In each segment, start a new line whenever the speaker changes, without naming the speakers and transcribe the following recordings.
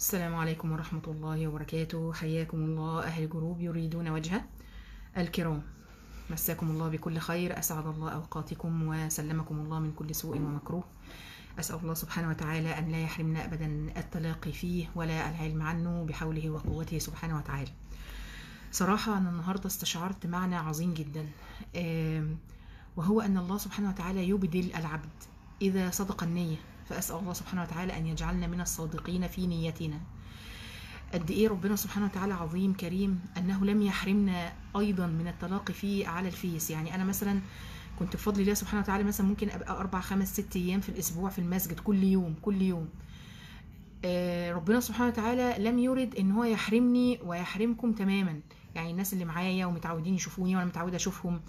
السلام عليكم ورحمة الله وبركاته حياكم الله أهل جروب يريدون وجهه الكرام مساكم الله بكل خير أسعد الله أوقاتكم وسلمكم الله من كل سوء ومكروه أسأل الله سبحانه وتعالى أن لا يحرمنا أبدا التلاقي فيه ولا العلم عنه بحوله وقوته سبحانه وتعالى صراحة أنا النهاردة استشعرت معنى عظيم جدا آم، وهو أن الله سبحانه وتعالى يبدل العبد إذا صدق النية فأسأل الله سبحانه وتعالى أن يجعلنا من الصادقين في نيتنا قد إيه ربنا سبحانه وتعالى عظيم كريم أنه لم يحرمنا أيضا من التلاقي فيه على الفيس يعني أنا مثلا كنت بفضل الله سبحانه وتعالى مثلا ممكن أبقى أربع خمس ست أيام في الأسبوع في المسجد كل يوم كل يوم آه، ربنا سبحانه وتعالى لم يرد ان هو يحرمني ويحرمكم تماما يعني الناس اللي معايا ومتعودين يشوفوني وانا متعوده اشوفهم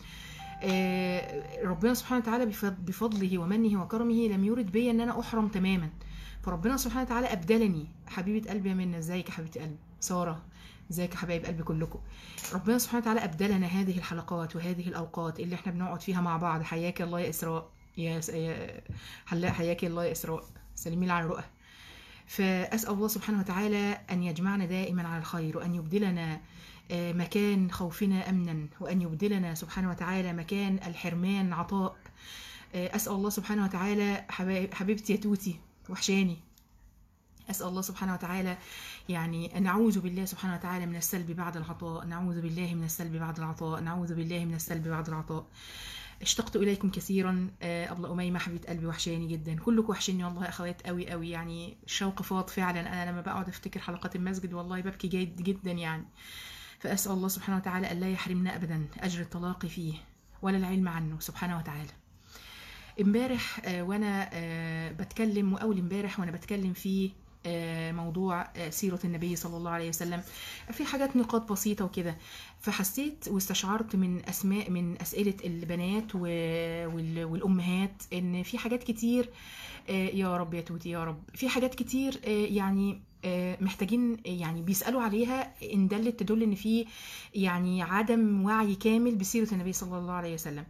آه، ربنا سبحانه وتعالى بفض- بفضله ومنه وكرمه لم يرد بي ان انا احرم تماما فربنا سبحانه وتعالى ابدلني حبيبه قلبي يا منى ازيك يا حبيبه قلبي ساره ازيك يا حبايب قلبي كلكم ربنا سبحانه وتعالى ابدلنا هذه الحلقات وهذه الاوقات اللي احنا بنقعد فيها مع بعض حياك الله يا اسراء يا س- يا حلاق حياك الله يا اسراء سلمي لي على رؤى فأسأل الله سبحانه وتعالى أن يجمعنا دائما على الخير وأن يبدلنا آه، مكان خوفنا أمنا وأن يبدلنا سبحانه وتعالى مكان الحرمان عطاء آه، أسأل الله سبحانه وتعالى حبايب- حبيبتي يا توتي وحشاني أسأل الله سبحانه وتعالى يعني نعوذ بالله سبحانه وتعالى من السلب بعد العطاء نعوذ بالله من السلب بعد العطاء نعوذ بالله من السلب بعد العطاء اشتقت اليكم كثيرا آه، ابله اميمه حبيبه قلبي وحشاني جدا كلكم وحشني والله يا اخوات قوي قوي يعني الشوق فاض فعلا انا لما بقعد افتكر حلقات المسجد والله ببكي جيد جدا يعني فاسال الله سبحانه وتعالى الا يحرمنا ابدا اجر التلاقي فيه ولا العلم عنه سبحانه وتعالى امبارح آه، وانا آه، بتكلم واول امبارح وانا بتكلم في آه، موضوع آه، سيرة النبي صلى الله عليه وسلم في حاجات نقاط بسيطة وكده فحسيت واستشعرت من أسماء من أسئلة البنات و- وال- والأمهات إن في حاجات كتير آه، يا رب يا توتي يا رب في حاجات كتير آه، يعني آه، محتاجين يعني بيسألوا عليها إن دلت تدل إن في يعني عدم وعي كامل بسيرة النبي صلى الله عليه وسلم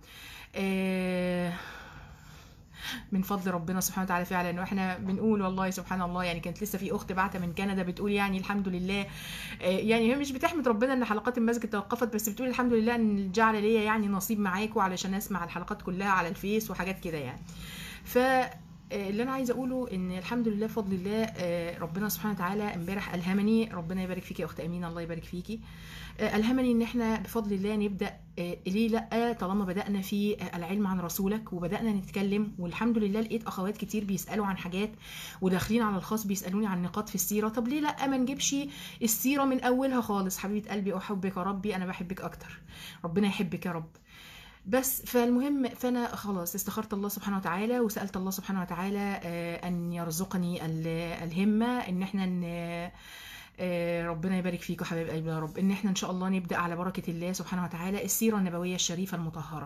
آه، من فضل ربنا سبحانه وتعالى فعلا واحنا بنقول والله سبحان الله يعني كانت لسه في اخت بعتة من كندا بتقول يعني الحمد لله آه، يعني هي مش بتحمد ربنا ان حلقات المسجد توقفت بس بتقول الحمد لله ان جعل ليا يعني نصيب معاكم علشان اسمع الحلقات كلها على الفيس وحاجات كده يعني ف آه، اللي انا عايزه اقوله ان الحمد لله بفضل الله آه، ربنا سبحانه وتعالى امبارح الهمني ربنا يبارك فيكي يا اخت امينه الله يبارك فيكي آه، الهمني ان احنا بفضل الله نبدا آه، ليه لا طالما بدانا في آه، العلم عن رسولك وبدانا نتكلم والحمد لله لقيت اخوات كتير بيسالوا عن حاجات وداخلين على الخاص بيسالوني عن نقاط في السيره طب ليه لا ما نجيبش السيره من اولها خالص حبيبه قلبي احبك يا ربي انا بحبك اكتر ربنا يحبك يا رب بس فالمهم فانا خلاص استخرت الله سبحانه وتعالى وسالت الله سبحانه وتعالى آه، ان يرزقني ال- الهمه ان احنا ن- آه، ربنا يبارك فيكم حبايب قلبي يا رب ان احنا ان شاء الله نبدا على بركه الله سبحانه وتعالى السيره النبويه الشريفه المطهره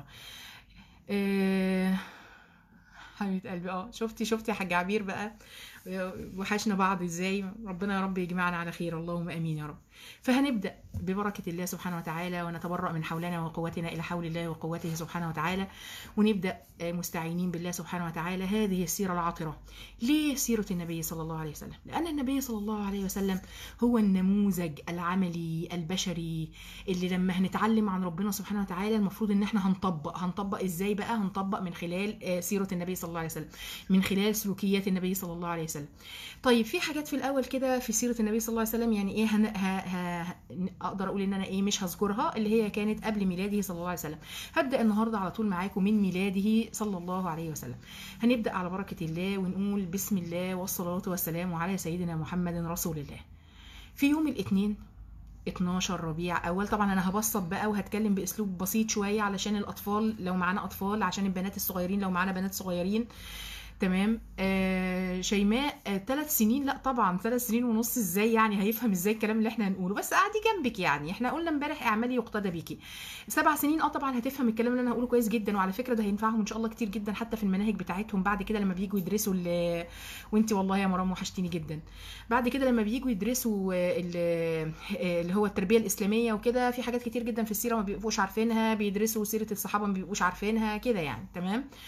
آه، حبيبه قلبي اه شفتي شفتي يا حاج عبير بقى وحشنا بعض ازاي ربنا يا رب يجمعنا على خير اللهم امين يا رب فهنبدا ببركه الله سبحانه وتعالى ونتبرأ من حولنا وقوتنا الى حول الله وقوته سبحانه وتعالى ونبدا آه، مستعينين بالله سبحانه وتعالى هذه السيره العطره ليه سيره النبي صلى الله عليه وسلم لان النبي صلى الله عليه وسلم هو النموذج العملي البشري اللي لما هنتعلم عن ربنا سبحانه وتعالى المفروض ان احنا هنطبق هنطبق ازاي بقى هنطبق من خلال آه، سيره النبي صلى الله عليه وسلم من خلال سلوكيات النبي صلى الله عليه وسلم طيب في حاجات في الاول كده في سيره النبي صلى الله عليه وسلم يعني ايه هن... ه... ه... اقدر اقول ان انا ايه مش هذكرها اللي هي كانت قبل ميلاده صلى الله عليه وسلم هبدا النهارده على طول معاكم من ميلاده صلى الله عليه وسلم هنبدا على بركه الله ونقول بسم الله والصلاه والسلام على سيدنا محمد رسول الله في يوم الاثنين 12 ربيع اول طبعا انا هبسط بقى وهتكلم باسلوب بسيط شويه علشان الاطفال لو معانا اطفال عشان البنات الصغيرين لو معانا بنات صغيرين تمام آه شيماء آه ثلاث سنين لا طبعا ثلاث سنين ونص ازاي يعني هيفهم ازاي الكلام اللي احنا هنقوله بس قاعدي جنبك يعني احنا قلنا امبارح اعملي يقتدى بيكي سبع سنين اه طبعا هتفهم الكلام اللي انا هقوله كويس جدا وعلى فكره ده هينفعهم ان شاء الله كتير جدا حتى في المناهج بتاعتهم بعد كده لما بييجوا يدرسوا ال- وانت والله يا مرام وحشتيني جدا بعد كده لما بييجوا يدرسوا آه، ال- آه، اللي هو التربيه الاسلاميه وكده في حاجات كتير جدا في السيره ما بيبقوش عارفينها بيدرسوا سيره الصحابه ما بيبقوش عارفينها كده يعني تمام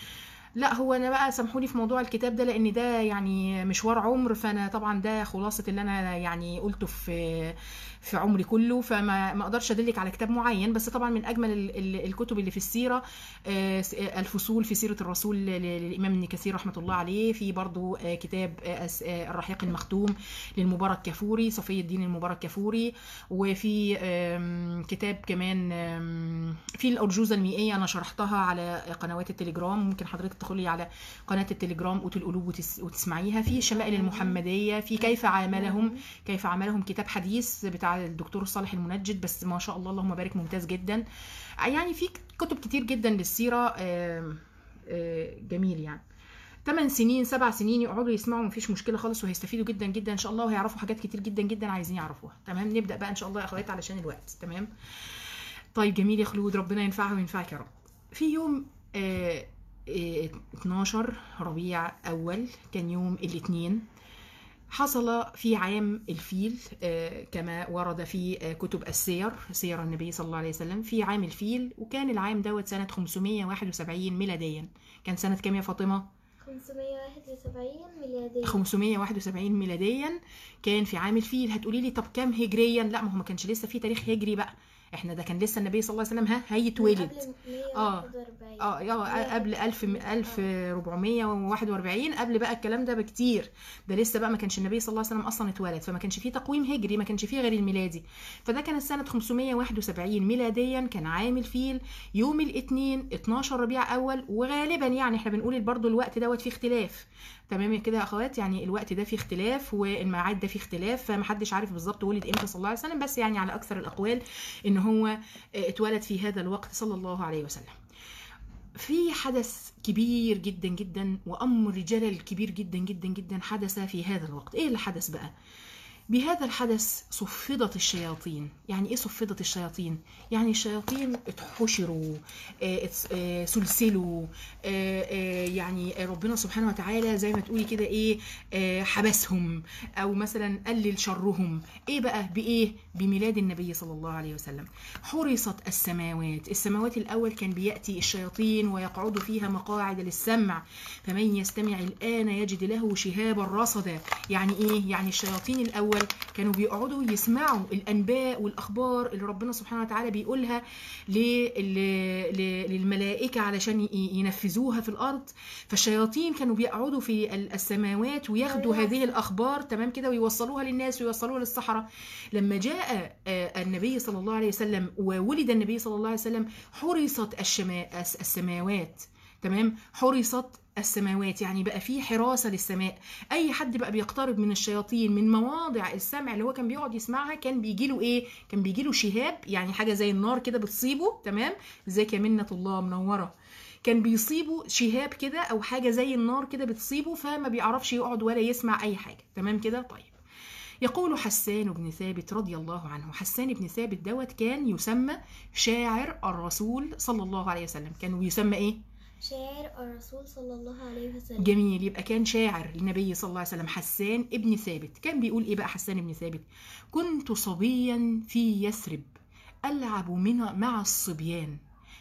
لا هو انا بقى سامحوني في موضوع الكتاب ده لان ده يعني مشوار عمر فانا طبعا ده خلاصه اللي انا يعني قلته في في عمري كله فما ما اقدرش ادلك على كتاب معين بس طبعا من اجمل ال- ال- الكتب اللي في السيره آه، س- آه، الفصول في سيره الرسول ل- للامام ابن كثير رحمه الله عليه في برضو آه، كتاب آه، أس- آه، الرحيق المختوم للمبارك كفوري صفي الدين المبارك كفوري وفي آم، كتاب كمان آم، في الأرجوزة المائية أنا شرحتها على قنوات التليجرام ممكن حضرتك تدخلي على قناة التليجرام أوت القلوب وتس- وتسمعيها في الشمائل المحمدية في كيف عاملهم كيف عملهم كتاب حديث بتاع الدكتور صالح المنجد بس ما شاء الله اللهم بارك ممتاز جدا يعني في كتب كتير جدا للسيرة آم، آه، جميل يعني 8 سنين سبع سنين يقعدوا يسمعوا مفيش مشكله خالص وهيستفيدوا جدا جدا ان شاء الله وهيعرفوا حاجات كتير جدا جدا عايزين يعرفوها تمام نبدا بقى ان شاء الله يا اخوات علشان الوقت تمام طيب جميل يا خلود ربنا ينفعها وينفعك يا رب في يوم آه آه 12 ربيع اول كان يوم الاثنين حصل في عام الفيل آه، كما ورد في آه، كتب السير سير النبي صلى الله عليه وسلم في عام الفيل وكان العام دوت سنة 571 ميلاديا كان سنة كام يا فاطمة؟
571 ميلادية
571 ميلاديا كان في عام الفيل هتقولي لي طب كام هجريا لا ما هو ما كانش لسه في تاريخ هجري بقى احنا ده كان لسه النبي صلى الله عليه وسلم ها هيتولد
قبل 141
اه اه قبل 1000 1441 قبل بقى الكلام ده بكتير ده لسه بقى ما كانش النبي صلى الله عليه وسلم اصلا اتولد فما كانش فيه تقويم هجري ما كانش فيه غير الميلادي فده كانت سنه 571 ميلاديا كان عام الفيل يوم الاثنين 12 ربيع اول وغالبا يعني احنا بنقول برضو الوقت دوت فيه اختلاف تمام كده يا اخوات يعني الوقت ده فيه اختلاف والميعاد ده فيه اختلاف فمحدش عارف بالظبط ولد امتى صلى الله عليه وسلم بس يعني على اكثر الاقوال ان هو آه، اتولد في هذا الوقت صلى الله عليه وسلم في حدث كبير جدا جدا وامر جلل كبير جدا جدا جدا حدث في هذا الوقت ايه اللي حدث بقى بهذا الحدث صفدت الشياطين يعني ايه صفدت الشياطين يعني الشياطين اتحشروا آه، اتس- آه، سلسلوا آه، آه، يعني ربنا سبحانه وتعالى زي ما تقولي كده ايه آه، حبسهم او مثلا قلل شرهم ايه بقى بايه بميلاد النبي صلى الله عليه وسلم حرصت السماوات السماوات الاول كان بياتي الشياطين ويقعد فيها مقاعد للسمع فمن يستمع الان يجد له شهابا رصدا يعني ايه يعني الشياطين الاول كانوا بيقعدوا يسمعوا الانباء والاخبار اللي ربنا سبحانه وتعالى بيقولها لل- ل- للملائكه علشان ي- ينفذوها في الارض فالشياطين كانوا بيقعدوا في ال- السماوات وياخدوا هذه الاخبار تمام كده ويوصلوها للناس ويوصلوها للصحراء لما جاء آه، النبي صلى الله عليه وسلم وولد النبي صلى الله عليه وسلم حرصت الشما- الس- السماوات تمام حرصت السماوات يعني بقى في حراسه للسماء اي حد بقى بيقترب من الشياطين من مواضع السمع اللي هو كان بيقعد يسمعها كان بيجي له ايه كان بيجي له شهاب يعني حاجه زي النار كده بتصيبه تمام ازيك يا منه الله منوره كان بيصيبه شهاب كده او حاجه زي النار كده بتصيبه فما بيعرفش يقعد ولا يسمع اي حاجه تمام كده طيب يقول حسان بن ثابت رضي الله عنه حسان بن ثابت دوت كان يسمى شاعر الرسول صلى الله عليه وسلم كان يسمى ايه
شاعر الرسول صلى الله عليه وسلم
جميل يبقى كان شاعر للنبي صلى الله عليه وسلم حسان ابن ثابت كان بيقول ايه بقى حسان ابن ثابت كنت صبيا في يثرب العب من مع الصبيان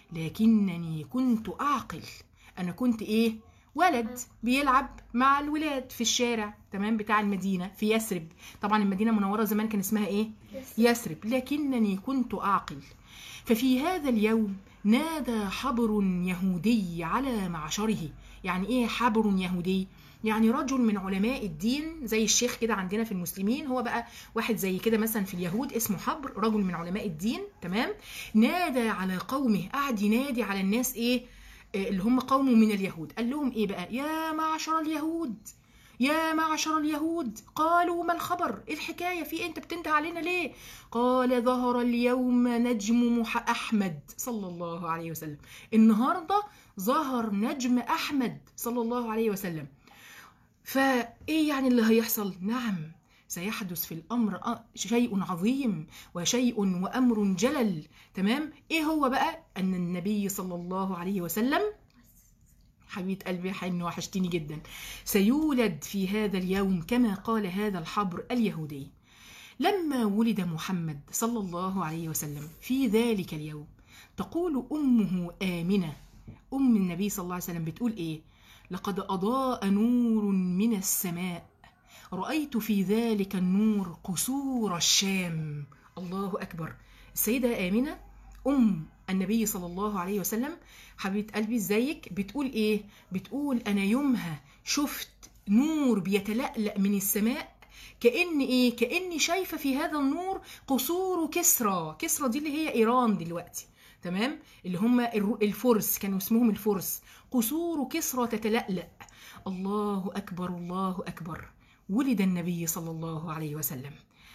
لكنني كنت اعقل انا كنت ايه ولد بيلعب مع الولاد في الشارع تمام بتاع المدينه في يثرب طبعا المدينه المنوره زمان كان اسمها ايه يثرب لكنني كنت أعقل ففي هذا اليوم نادى حبر يهودي على معشره يعني ايه حبر يهودي يعني رجل من علماء الدين زي الشيخ كده عندنا في المسلمين هو بقى واحد زي كده مثلا في اليهود اسمه حبر رجل من علماء الدين تمام نادى على قومه قعد ينادي على الناس ايه آه، اللي هم قومه من اليهود قال لهم ايه بقى يا معشر اليهود يا معشر اليهود قالوا ما الخبر ايه الحكايه في إيه؟ انت بتنده علينا ليه قال ظهر اليوم نجم مح احمد صلى الله عليه وسلم النهارده ظهر نجم احمد صلى الله عليه وسلم فايه يعني اللي هيحصل نعم سيحدث في الامر أ- شيء عظيم وشيء وامر جلل تمام ايه هو بقى ان النبي صلى الله عليه وسلم حبيبه قلبي حن وحشتيني جدا سيولد في هذا اليوم كما قال هذا الحبر اليهودي لما ولد محمد صلى الله عليه وسلم في ذلك اليوم تقول امه امنه ام النبي صلى الله عليه وسلم بتقول ايه لقد أضاء نور من السماء رأيت في ذلك النور قصور الشام الله أكبر السيدة آمنة أم النبي صلى الله عليه وسلم حبيبة قلبي ازيك بتقول ايه بتقول انا يومها شفت نور بيتلألأ من السماء كأن ايه كأني شايفة في هذا النور قصور كسرى كسرى دي اللي هي ايران دلوقتي تمام اللي هم الر- الفرس كانوا اسمهم الفرس قصور كسرى تتلألأ الله أكبر الله أكبر ولد النبي صلى الله عليه وسلم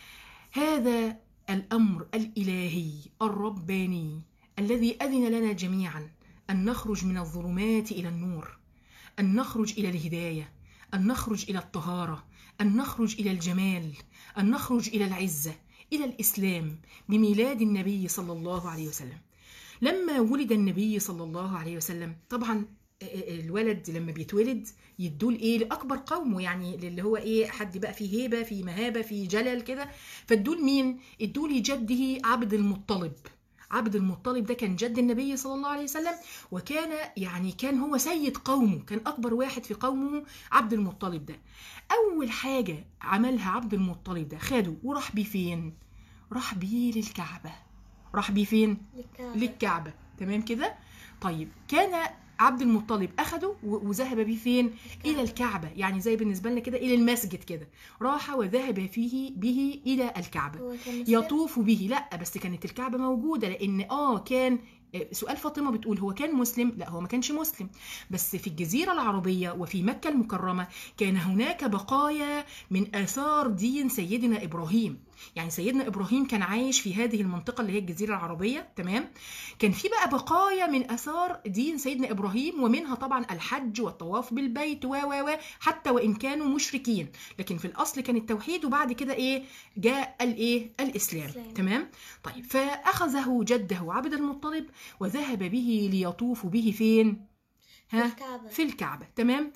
هذا الأمر الإلهي الرباني الذي أذن لنا جميعا أن نخرج من الظلمات إلى النور أن نخرج إلى الهداية أن نخرج إلى الطهارة أن نخرج إلى الجمال أن نخرج إلى العزة إلى الإسلام بميلاد النبي صلى الله عليه وسلم لما ولد النبي صلى الله عليه وسلم طبعا الولد لما بيتولد يدول ايه لاكبر قومه يعني اللي هو ايه حد بقى فيه هيبه فيه مهابه فيه جلل كده فالدول مين الدول لجده عبد المطلب عبد المطلب ده كان جد النبي صلى الله عليه وسلم وكان يعني كان هو سيد قومه كان اكبر واحد في قومه عبد المطلب ده اول حاجه عملها عبد المطلب ده خده وراح بيه فين راح بيه للكعبه راح بيه فين
للكعبة
للكعبة تمام كده طيب كان عبد المطلب أخده و- وذهب به فين إلى الكعبة يعني زي بالنسبة لنا كده إلى المسجد كده راح وذهب فيه به إلى الكعبة
هو كان مسلم؟
يطوف به لا بس كانت الكعبة موجودة لأن آه كان آه، سؤال فاطمة بتقول هو كان مسلم لا هو ما كانش مسلم بس في الجزيرة العربية وفي مكة المكرمة كان هناك بقايا من آثار دين سيدنا إبراهيم يعني سيدنا إبراهيم كان عايش في هذه المنطقة اللي هي الجزيرة العربية تمام كان في بقى بقايا من آثار دين سيدنا إبراهيم ومنها طبعا الحج والطواف بالبيت و و و حتى وإن كانوا مشركين لكن في الأصل كان التوحيد وبعد كده إيه جاء الإيه الإسلام
الإسلام.
تمام طيب فأخذه جده عبد المطلب وذهب به ليطوف به فين ها
الكعبة
في الكعبة تمام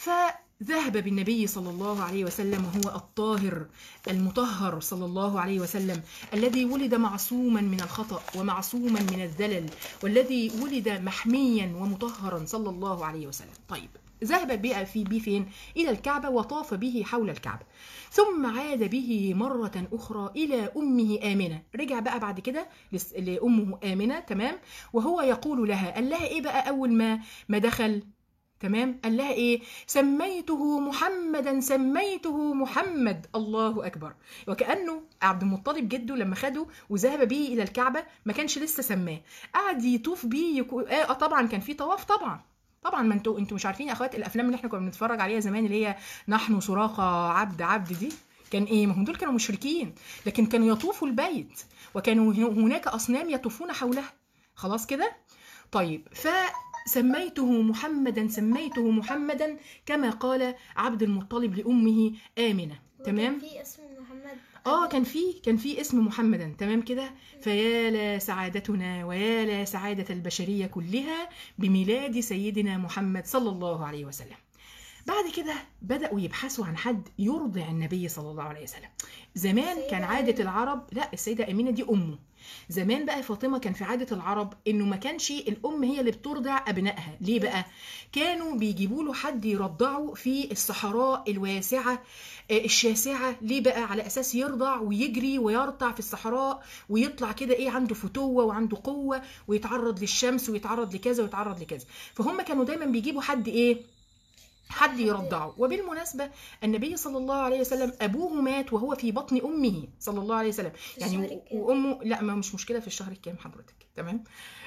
فذهب بالنبي صلى الله عليه وسلم وهو الطاهر المطهر صلى الله عليه وسلم الذي ولد معصوما من الخطأ ومعصوما من الزلل والذي ولد محميا ومطهرا صلى الله عليه وسلم طيب ذهب بقى في بيه فين إلى الكعبة وطاف به حول الكعبة ثم عاد به مرة أخرى إلى أمه آمنة رجع بقى بعد كده لس- لأمه آمنة تمام وهو يقول لها قال لها إيه بقى أول ما ما دخل تمام قال لها ايه سميته محمدا سميته محمد الله اكبر وكانه عبد المطلب جده لما خده وذهب به الى الكعبه ما كانش لسه سماه قعد يطوف بيه يكو... اه طبعا كان في طواف طبعا طبعا ما انتوا انتوا مش عارفين يا اخوات الافلام اللي احنا كنا بنتفرج عليها زمان اللي هي نحن سراقه عبد عبد دي كان ايه ما هم دول كانوا مشركين لكن كانوا يطوفوا البيت وكانوا هناك اصنام يطوفون حولها خلاص كده طيب فسميته محمدا سميته محمدا كما قال عبد المطلب لامه امنه تمام
وكان في اسم محمد
اه كان في كان في اسم محمدا تمام كده فيا لا سعادتنا ويا لا سعاده البشريه كلها بميلاد سيدنا محمد صلى الله عليه وسلم بعد كده بدأوا يبحثوا عن حد يرضع النبي صلى الله عليه وسلم زمان
السيدة
كان عادة
آمنة.
العرب لا السيدة أمينة دي أمه زمان بقى فاطمة كان في عادة العرب إنه ما كانش الأم هي اللي بترضع أبنائها ليه بقى كانوا بيجيبوا له حد يرضعه في الصحراء الواسعة آه، الشاسعة ليه بقى على أساس يرضع ويجري ويرتع في الصحراء ويطلع كده إيه عنده فتوة وعنده قوة ويتعرض للشمس ويتعرض لكذا ويتعرض لكذا فهم كانوا دايما بيجيبوا حد إيه حد يرضعه وبالمناسبة النبي صلى الله عليه وسلم أبوه مات وهو في بطن أمه صلى الله عليه وسلم
في
يعني
الشهر
و-
الكام؟
وأمه لا ما مش مشكلة في الشهر الكام حضرتك تمام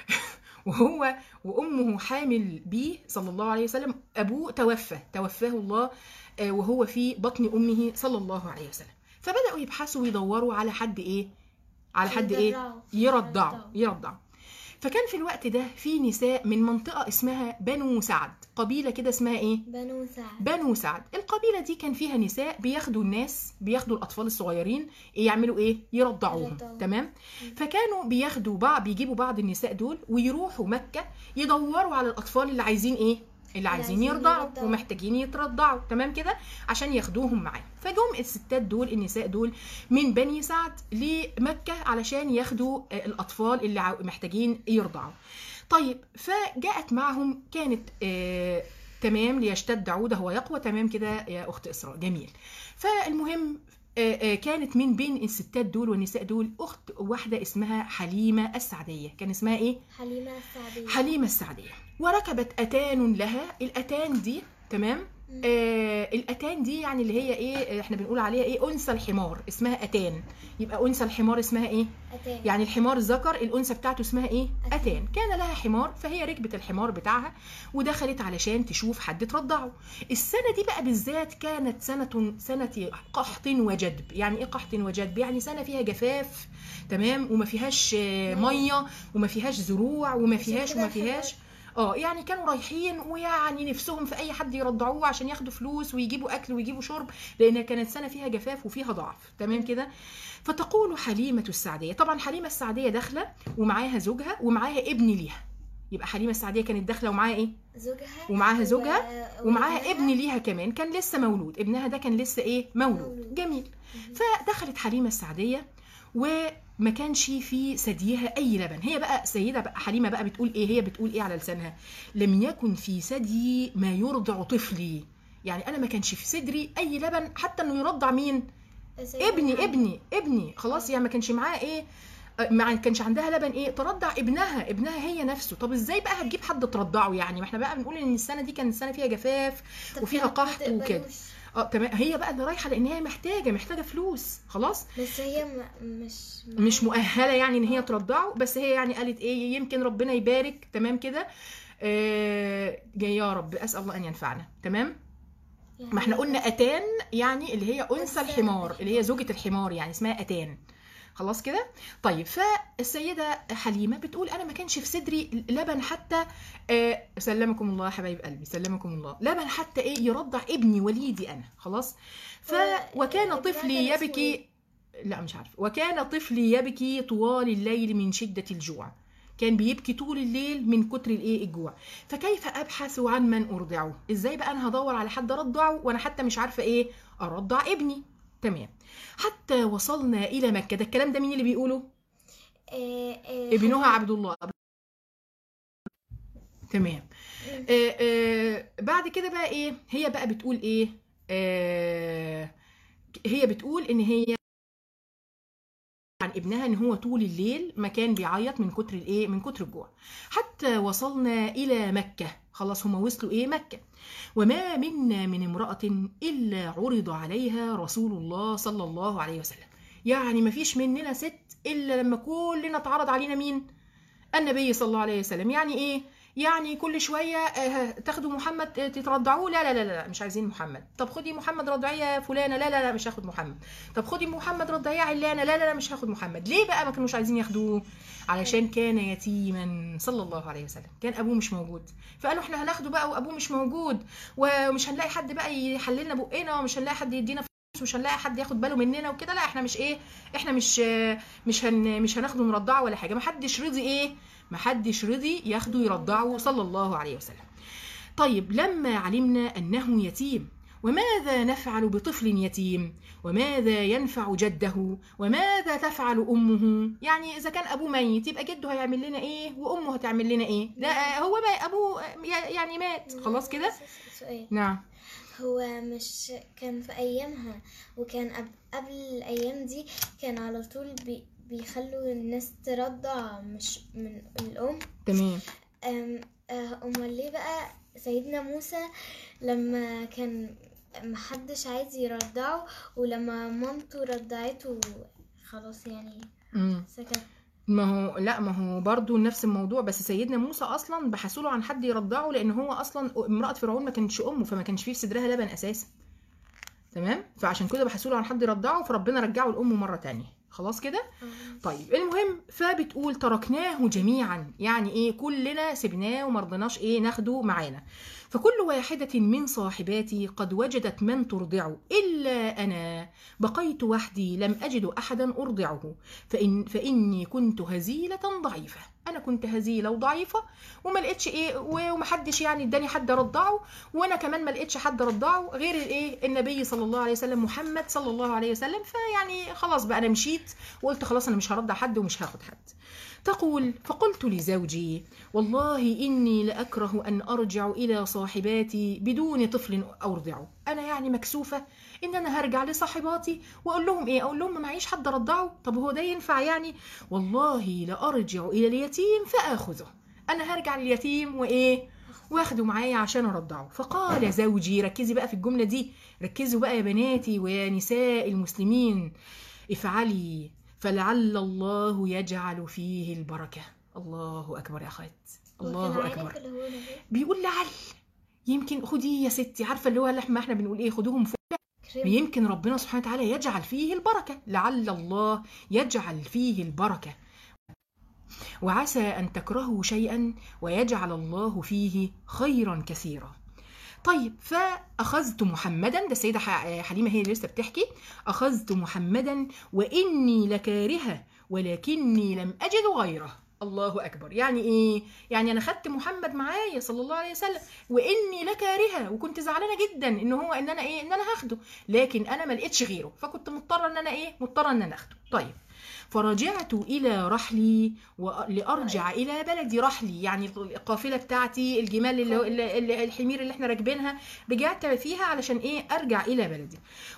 وهو وأمه حامل بيه صلى الله عليه وسلم أبوه توفى توفاه الله آه، وهو في بطن أمه صلى الله عليه وسلم فبدأوا يبحثوا ويدوروا على حد إيه على حد إيه
يرضعوا.
يرضعوا
يرضعوا.
يرضعوا فكان في الوقت ده في نساء من منطقة اسمها بنو سعد قبيلة كده اسمها إيه
بنو سعد
بنو سعد القبيلة دي كان فيها نساء بياخدوا الناس بياخدوا الأطفال الصغيرين يعملوا إيه يرضعوهم
يرضعوهم.
تمام فكانوا بياخدوا بعض بيجيبوا بعض النساء دول ويروحوا مكة يدوروا على الأطفال اللي عايزين إيه اللي عايزين
عايزين
يرضعوا
يرضعوا.
ومحتاجين يترضعوا تمام كده عشان ياخدوهم معاهم فجم الستات دول النساء دول من بني سعد لمكة علشان ياخدوا آه، الأطفال اللي عاو- محتاجين يرضعوا طيب فجاءت معهم كانت آه، تمام ليشتد عوده ويقوى تمام كده يا اخت اسراء جميل فالمهم آه، آه، كانت من بين الستات دول والنساء دول اخت واحده اسمها حليمه السعديه كان اسمها ايه
حليمة السعدية
حليمه السعديه وركبت اتان لها الاتان دي تمام
مم.
آه الاتان دي يعني اللي هي ايه احنا بنقول عليها ايه انثى الحمار اسمها اتان يبقى انثى الحمار اسمها ايه
أتان
يعني الحمار ذكر الانثى بتاعته اسمها ايه
أتان.
اتان كان لها حمار فهي ركبت الحمار بتاعها ودخلت علشان تشوف حد ترضعه السنه دي بقى بالذات كانت سنه سنه قحط وجدب يعني ايه قحط وجدب يعني سنه فيها جفاف تمام وما فيهاش آه، ميه وما فيهاش زروع وما
عشان
فيهاش
كده
وما فيهاش اه يعني كانوا رايحين ويعني نفسهم في اي حد يرضعوه عشان ياخدوا فلوس ويجيبوا اكل ويجيبوا شرب لان كانت سنه فيها جفاف وفيها ضعف تمام كده فتقول حليمه السعديه طبعا حليمه السعديه داخله ومعاها زوجها ومعاها ابن ليها يبقى حليمه السعديه كانت داخله ومعاها ايه
زوجها
ومعاها
و-
زوجها ومعاها
وابنها.
ابن ليها كمان كان لسه مولود ابنها ده كان لسه ايه مولود
مولود.
جميل
مهم.
فدخلت حليمه السعديه وما كانش في ثديها اي لبن هي بقى سيده بقى حليمه بقى بتقول ايه هي بتقول ايه على لسانها لم يكن في ثدي ما يرضع طفلي يعني انا ما كانش في صدري اي لبن حتى انه يرضع مين
سيدنا
ابني
محمد.
ابني ابني خلاص يعني ما كانش معاه ايه آه، ما كانش عندها لبن ايه ترضع ابنها ابنها هي نفسه طب ازاي بقى هتجيب حد ترضعه يعني ما احنا بقى بنقول ان السنه دي كانت السنه فيها جفاف
طب
وفيها
ما
قحط وكده.
تقبلوش.
اه تمام هي بقى اللي رايحه لان هي محتاجه محتاجه فلوس خلاص
بس هي م- مش
مش مؤهله يعني ان هي ترضعه بس هي يعني قالت ايه يمكن ربنا يبارك تمام كده آه يا رب اسال الله ان ينفعنا تمام
يعني
ما احنا قلنا اتان يعني اللي هي انثى
أنثى
الحمار
الحمار.
اللي هي زوجة الحمار يعني اسمها اتان خلاص كده طيب فالسيدة حليمة بتقول انا ما كانش في صدري لبن حتى آه سلمكم الله يا حبايب قلبي سلمكم الله لبن حتى ايه يرضع ابني وليدي انا خلاص ف
هو
وكان
ابنها
طفلي
كان اسمه
يبكي لا مش عارفه وكان طفلي يبكي طوال الليل من شدة الجوع كان بيبكي طول الليل من كتر الايه الجوع فكيف ابحث عن من ارضعه ازاي بقى انا هدور على حد ارضعه وانا حتى مش عارفه ايه ارضع ابني تمام حتى وصلنا الى مكه ده الكلام ده مين اللي بيقوله
آه، آه،
ابنها
حليمة.
عبد الله تمام آه آه بعد كده بقى ايه هي بقى بتقول ايه آه هي بتقول ان هي عن ابنها ان هو طول الليل ما كان بيعيط من كتر الايه من كتر الجوع حتى وصلنا الى مكه خلاص هما وصلوا ايه مكه وما منا من امراه الا عرض عليها رسول الله صلى الله عليه وسلم يعني ما فيش مننا ست الا لما كلنا اتعرض علينا مين النبي صلى الله عليه وسلم يعني ايه يعني كل شويه آه، تاخدوا محمد آه، تترضعوه لا لا لا لا مش عايزين محمد طب خدي محمد رضعيه يا فلانه لا لا لا مش هاخد محمد طب خدي محمد رضعيه علانه لا لا لا مش هاخد محمد ليه بقى ما كانوش عايزين ياخدوه علشان كان يتيما صلى الله عليه وسلم كان ابوه مش موجود فقالوا احنا هناخده بقى وابوه مش موجود ومش هنلاقي حد بقى يحللنا بقنا ومش هنلاقي حد يدينا فلوس ومش هنلاقي حد ياخد باله مننا وكده لا احنا مش ايه احنا مش آه، مش هن مش هناخده نرضعه ولا حاجه ما حدش رضي ايه ما حدش رضي ياخده يرضعه صلى الله عليه وسلم طيب لما علمنا انه يتيم وماذا نفعل بطفل يتيم وماذا ينفع جده وماذا تفعل امه يعني اذا كان ابوه ميت يبقى جده هيعمل لنا ايه وامه هتعمل لنا ايه لا هو ما ابوه يعني مات خلاص كده
بس سؤال
نعم
هو مش كان في ايامها وكان قب- قبل الايام دي كان على طول بي بيخلوا الناس ترضع مش من الام
تمام
أم آه، امال ليه بقى سيدنا موسى لما كان محدش عايز يرضعه ولما مامته رضعته خلاص يعني
امم
سكت
ما هو لا ما هو برضه نفس الموضوع بس سيدنا موسى اصلا بحثوا له عن حد يرضعه لان هو اصلا امراه فرعون ما كانتش امه فما كانش فيه في صدرها لبن اساسا تمام فعشان كده بحثوا له عن حد يرضعه فربنا رجعه لامه مره تانية خلاص كده طيب المهم فبتقول تركناه جميعا يعني ايه كلنا سبناه وما رضيناش ايه ناخده معانا فكل واحدة من صاحباتي قد وجدت من ترضعه إلا أنا بقيت وحدي لم أجد أحدا أرضعه فإن فإني كنت هزيلة ضعيفة أنا كنت هزيلة وضعيفة وما لقيتش إيه ومحدش يعني اداني حد أرضعه وأنا كمان ما لقيتش حد أرضعه غير الإيه النبي صلى الله عليه وسلم محمد صلى الله عليه وسلم فيعني خلاص بقى أنا مشيت وقلت خلاص أنا مش هرضع حد ومش هاخد حد تقول فقلت لزوجي والله إني لأكره أن أرجع إلى صاحبي صاحباتي بدون طفل ارضعه انا يعني مكسوفه ان انا هرجع لصاحباتي واقول لهم ايه اقول لهم ما معيش حد ارضعه طب هو ده ينفع يعني والله لارجع الى اليتيم فاخذه انا هرجع لليتيم وايه واخده معايا عشان ارضعه فقال زوجي ركزي بقى في الجمله دي ركزوا بقى يا بناتي ويا نساء المسلمين افعلي فلعل الله يجعل فيه البركه الله اكبر يا اخوات الله اكبر بيقول لعل يمكن خديه يا ستي عارفه اللي هو لما احنا بنقول ايه خدوهم فوق يمكن ربنا سبحانه وتعالى يجعل فيه البركه لعل الله يجعل فيه البركه وعسى ان تكرهوا شيئا ويجعل الله فيه خيرا كثيرا طيب فاخذت محمدا ده السيده ح- حليمه هي اللي لسه بتحكي اخذت محمدا واني لكارهه ولكني لم اجد غيره الله اكبر يعني ايه يعني انا خدت محمد معايا صلى الله عليه وسلم واني لكارهه وكنت زعلانه جدا ان هو ان انا ايه ان انا هاخده لكن انا ما لقيتش غيره فكنت مضطره ان انا ايه مضطره ان انا اخده طيب فرجعت الى رحلي ولارجع الى بلدي رحلي يعني القافله بتاعتي الجمال اللي, اللي, اللي الحمير اللي احنا راكبينها رجعت فيها علشان ايه ارجع الى بلدي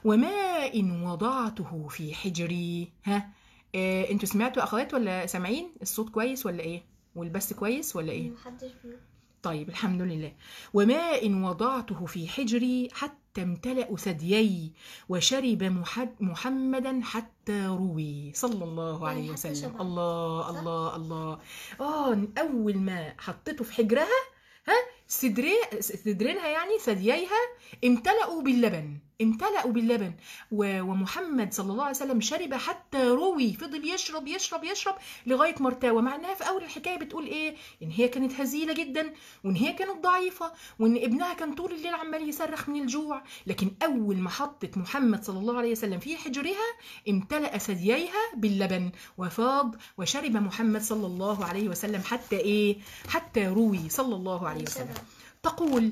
وما ان وضعته في حجري ها إيه انتوا سمعتوا يا اخوات ولا سامعين الصوت كويس ولا ايه والبث كويس ولا ايه
محدش بيقول
طيب الحمد لله وما إن وضعته في حجري حتى امتلأ ثديي وشرب محد محمدا حتى روي صلى الله
يعني
عليه
حتى
وسلم
شبع.
الله
صح؟
الله الله اه أول ما حطيته في حجرها ها صدري صدرينها يعني ثدييها امتلأوا باللبن امتلأوا باللبن و- ومحمد صلى الله عليه وسلم شرب حتى روي فضل يشرب يشرب يشرب لغايه ما ارتوى مع انها في اول الحكايه بتقول ايه ان هي كانت هزيله جدا وان هي كانت ضعيفه وان ابنها كان طول الليل عمال يصرخ من الجوع لكن اول ما حطت محمد صلى الله عليه وسلم في حجرها امتلأ ثدييها باللبن وفاض وشرب محمد صلى الله عليه وسلم حتى ايه حتى روي صلى الله عليه وسلم
شبع.
تقول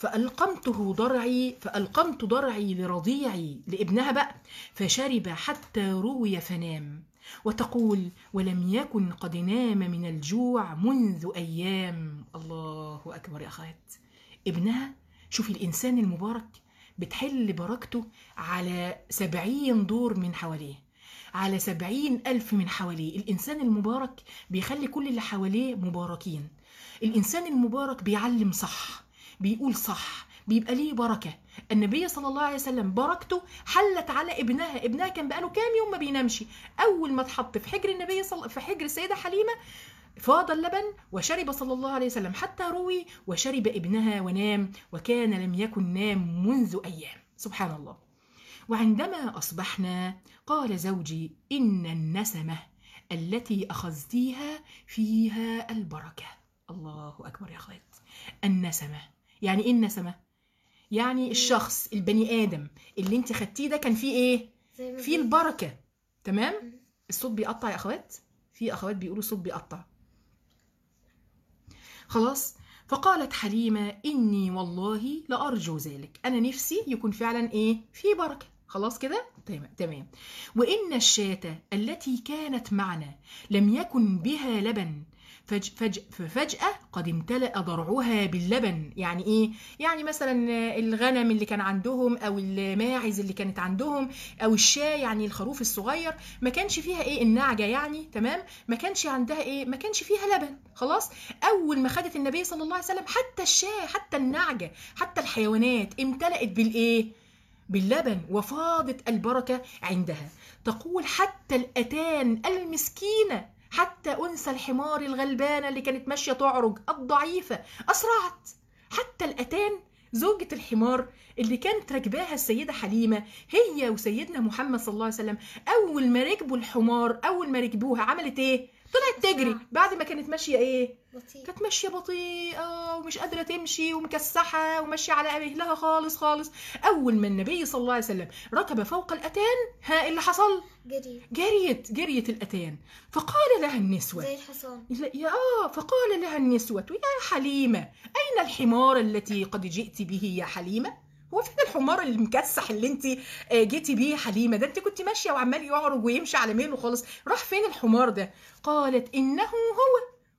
فألقمته ضرعي فألقمت ضرعي لرضيعي لابنها بقى فشرب حتى روي فنام وتقول ولم يكن قد نام من الجوع منذ أيام الله أكبر يا أخوات ابنها شوفي الإنسان المبارك بتحل بركته على سبعين دور من حواليه على سبعين ألف من حواليه الإنسان المبارك بيخلي كل اللي حواليه مباركين الإنسان المبارك بيعلم صح بيقول صح بيبقى ليه بركة النبي صلى الله عليه وسلم بركته حلت على ابنها ابنها كان بقاله كام يوم ما بينامش أول ما اتحط في حجر النبي صل... في حجر السيدة حليمة فاض اللبن وشرب صلى الله عليه وسلم حتى روي وشرب ابنها ونام وكان لم يكن نام منذ أيام سبحان الله وعندما أصبحنا قال زوجي إن النسمة التي أخذتيها فيها البركة الله أكبر يا أخوات النسمة يعني إيه النسمة؟ يعني الشخص البني آدم اللي انت خدتيه ده كان فيه إيه؟
زي ما
فيه
بيقول.
البركة تمام؟
مم.
الصوت بيقطع يا أخوات؟ في أخوات بيقولوا الصوت بيقطع خلاص فقالت حليمة إني والله لأرجو ذلك أنا نفسي يكون فعلا إيه في بركة خلاص كده تمام تمام وإن الشاة التي كانت معنا لم يكن بها لبن فج فج ففجأة قد امتلأ ضرعها باللبن يعني إيه؟ يعني مثلا الغنم اللي كان عندهم أو الماعز اللي كانت عندهم أو الشاة يعني الخروف الصغير ما كانش فيها إيه النعجة يعني تمام؟ ما كانش عندها إيه؟ ما كانش فيها لبن خلاص؟ أول ما خدت النبي صلى الله عليه وسلم حتى الشاة حتى النعجة حتى الحيوانات امتلأت بالإيه؟ باللبن وفاضت البركة عندها تقول حتى الأتان المسكينة حتى أنثى الحمار الغلبانة اللي كانت ماشية تعرج الضعيفة أسرعت حتى الأتان زوجة الحمار اللي كانت راكباها السيدة حليمة هي وسيدنا محمد صلى الله عليه وسلم أول ما ركبوا الحمار أول ما ركبوها عملت إيه؟ طلعت تجري بعد ما كانت ماشية إيه؟
بطيء
كانت ماشيه بطيئه ومش قادره تمشي ومكسحه وماشيه على مهلها خالص خالص اول ما النبي صلى الله عليه وسلم ركب فوق الاتان ها اللي حصل
جري
جريت جريت الاتان فقال لها النسوه
زي الحصان
لا- يا آه فقال لها النسوة يا حليمة أين الحمار التي قد جئت به يا حليمة هو فين الحمار المكسح اللي انت آه، جيتي بيه يا حليمة ده انت كنت ماشية وعمال يعرج ويمشي على مهله خالص راح فين الحمار ده قالت إنه هو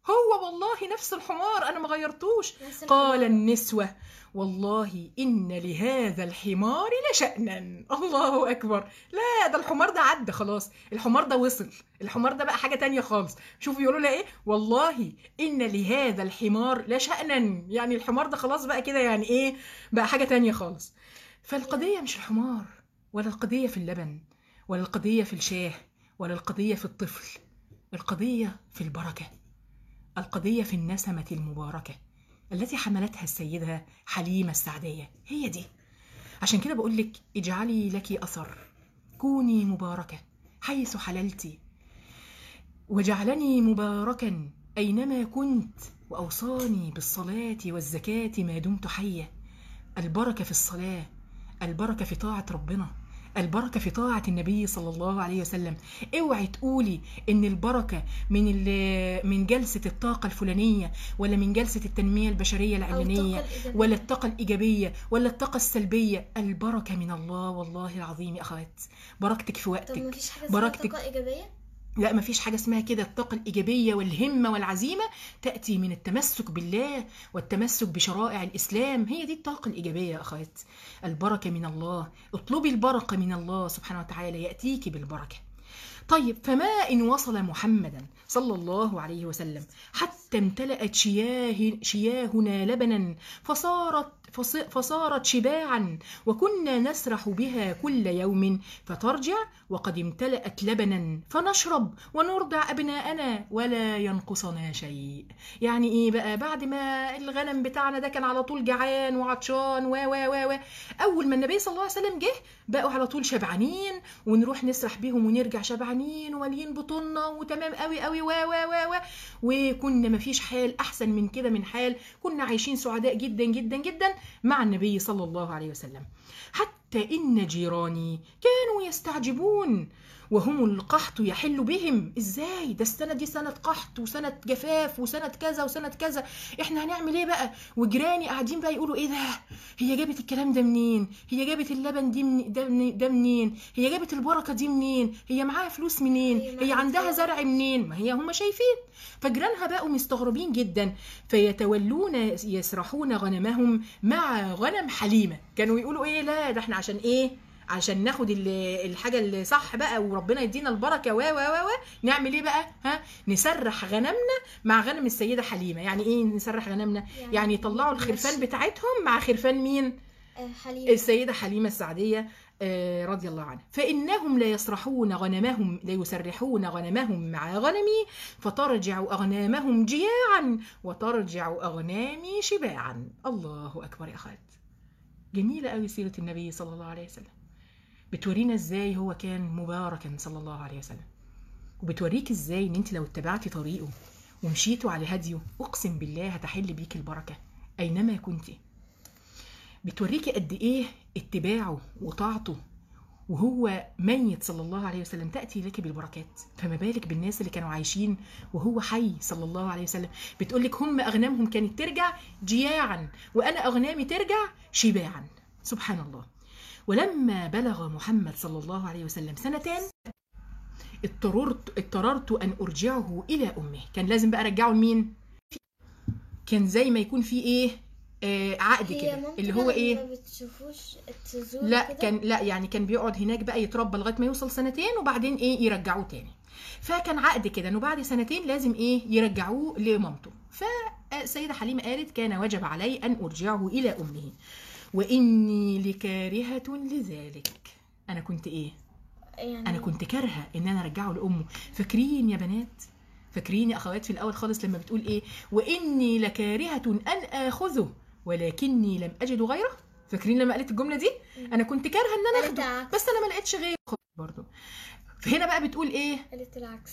هو والله نفس الحمار انا ما غيرتوش
نفس
قال
الحمار.
النسوة والله إن لهذا الحمار لشأنا الله أكبر لا ده الحمار ده عدى خلاص الحمار ده وصل الحمار ده بقى حاجة تانية خالص شوفوا يقولوا لها إيه والله إن لهذا الحمار لشأنا يعني الحمار ده خلاص بقى كده يعني إيه بقى حاجة تانية خالص فالقضية مش الحمار ولا القضية في اللبن ولا القضية في الشاه ولا القضية في الطفل القضية في البركة القضية في النسمة المباركة التي حملتها السيدة حليمة السعدية هي دي عشان كده بقول لك اجعلي لك أثر كوني مباركة حيث حللت وجعلني مباركا أينما كنت وأوصاني بالصلاة والزكاة ما دمت حية البركة في الصلاة البركة في طاعة ربنا البركة في طاعة النبي صلى الله عليه وسلم اوعي تقولي ان البركة من ال- من جلسة الطاقة الفلانية ولا من جلسة التنمية البشرية
أو
العلمية
الطاقة الإيجابية.
ولا الطاقة الإيجابية ولا الطاقة السلبية البركة من الله والله العظيم يا أخوات بركتك في
طب
وقتك
مفيش حاجة اسمها
بركتك
طاقة إيجابية؟
لا ما فيش حاجة اسمها كده الطاقة الإيجابية والهمة والعزيمة تأتي من التمسك بالله والتمسك بشرائع الإسلام هي دي الطاقة الإيجابية يا أخوات البركة من الله اطلبي البركة من الله سبحانه وتعالى يأتيك بالبركة طيب فما إن وصل محمدا صلى الله عليه وسلم حتى امتلأت شياه شياهنا لبنا فصارت فص- فصارت شباعا وكنا نسرح بها كل يوم فترجع وقد امتلأت لبنا فنشرب ونرضع أبناءنا ولا ينقصنا شيء يعني إيه بقى بعد ما الغنم بتاعنا ده كان على طول جعان وعطشان و و و و أول ما النبي صلى الله عليه وسلم جه بقوا على طول شبعانين ونروح نسرح بيهم ونرجع شبعانين ومالين بطولنا وتمام قوي قوي و و و و وكنا مفيش حال أحسن من كده من حال كنا عايشين سعداء جدا جدا جدا مع النبي صلى الله عليه وسلم حتى إن جيراني كانوا يستعجبون وهم القحط يحل بهم ازاي ده السنه دي سنه قحط وسنه جفاف وسنه كذا وسنه كذا احنا هنعمل ايه بقى وجيراني قاعدين بقى يقولوا ايه ده هي جابت الكلام ده منين هي جابت اللبن دي من ده, من ده منين هي جابت البركه دي منين هي معاها فلوس منين
هي
هي
معاها
عندها
فلوس.
زرع منين ما هي هم شايفين فجيرانها بقوا مستغربين جدا فيتولون يسرحون غنمهم مع غنم حليمه كانوا يقولوا ايه لا ده احنا عشان ايه عشان ناخد ال- الحاجه اللي صح بقى وربنا يدينا البركه و و و و نعمل ايه بقى ها نسرح غنمنا مع غنم السيده حليمه يعني ايه نسرح غنمنا
يعني
يعني يطلعوا الخرفان
نمشي.
بتاعتهم مع خرفان مين
آه، حليب
السيدة حليمة السعدية آه، رضي الله عنها فإنهم ليسرحون غنمهم ليسرحون غنمهم مع غنمي فترجع أغنامهم جياعا وترجع أغنامي شباعا الله أكبر يا أخوات جميلة قوي سيرة النبي صلى الله عليه وسلم بتورينا ازاي هو كان مباركا صلى الله عليه وسلم وبتوريك ازاي ان انت لو اتبعتي طريقه ومشيتوا على هديه اقسم بالله هتحل بيك البركه اينما كنتي بتوريكي قد ايه اتباعه وطاعته وهو ميت صلى الله عليه وسلم تأتي لك بالبركات فما بالك بالناس اللي كانوا عايشين وهو حي صلى الله عليه وسلم بتقولك هم أغنامهم كانت ترجع جياعا وأنا أغنامي ترجع شباعا سبحان الله ولما بلغ محمد صلى الله عليه وسلم سنتين اضطررت اضطررت أن أرجعه إلى أمه كان لازم بقى أرجعه لمين؟ كان زي ما يكون في إيه آه عقد
هي
كده
مامته
اللي هو
بقى
إيه
ما بتشوفوش تزور
لا
كده؟
كان لا يعني كان بيقعد هناك بقى يتربى لغايه ما يوصل سنتين وبعدين ايه يرجعوه تاني فكان عقد كده انه بعد سنتين لازم ايه يرجعوه لمامته فالسيده حليمه قالت كان وجب علي ان ارجعه الى امه واني لكارهه لذلك انا كنت ايه
يعني
انا كنت كارهه ان انا ارجعه لامه فاكرين يا بنات فاكرين يا اخوات في الاول خالص لما بتقول ايه واني لكارهه ان اخذه ولكني لم اجد غيره فاكرين لما قالت الجمله دي انا كنت كارهه ان انا
قالت
اخده
العكس
بس انا ما لقيتش غيره برضه فهنا بقى بتقول ايه
قالت العكس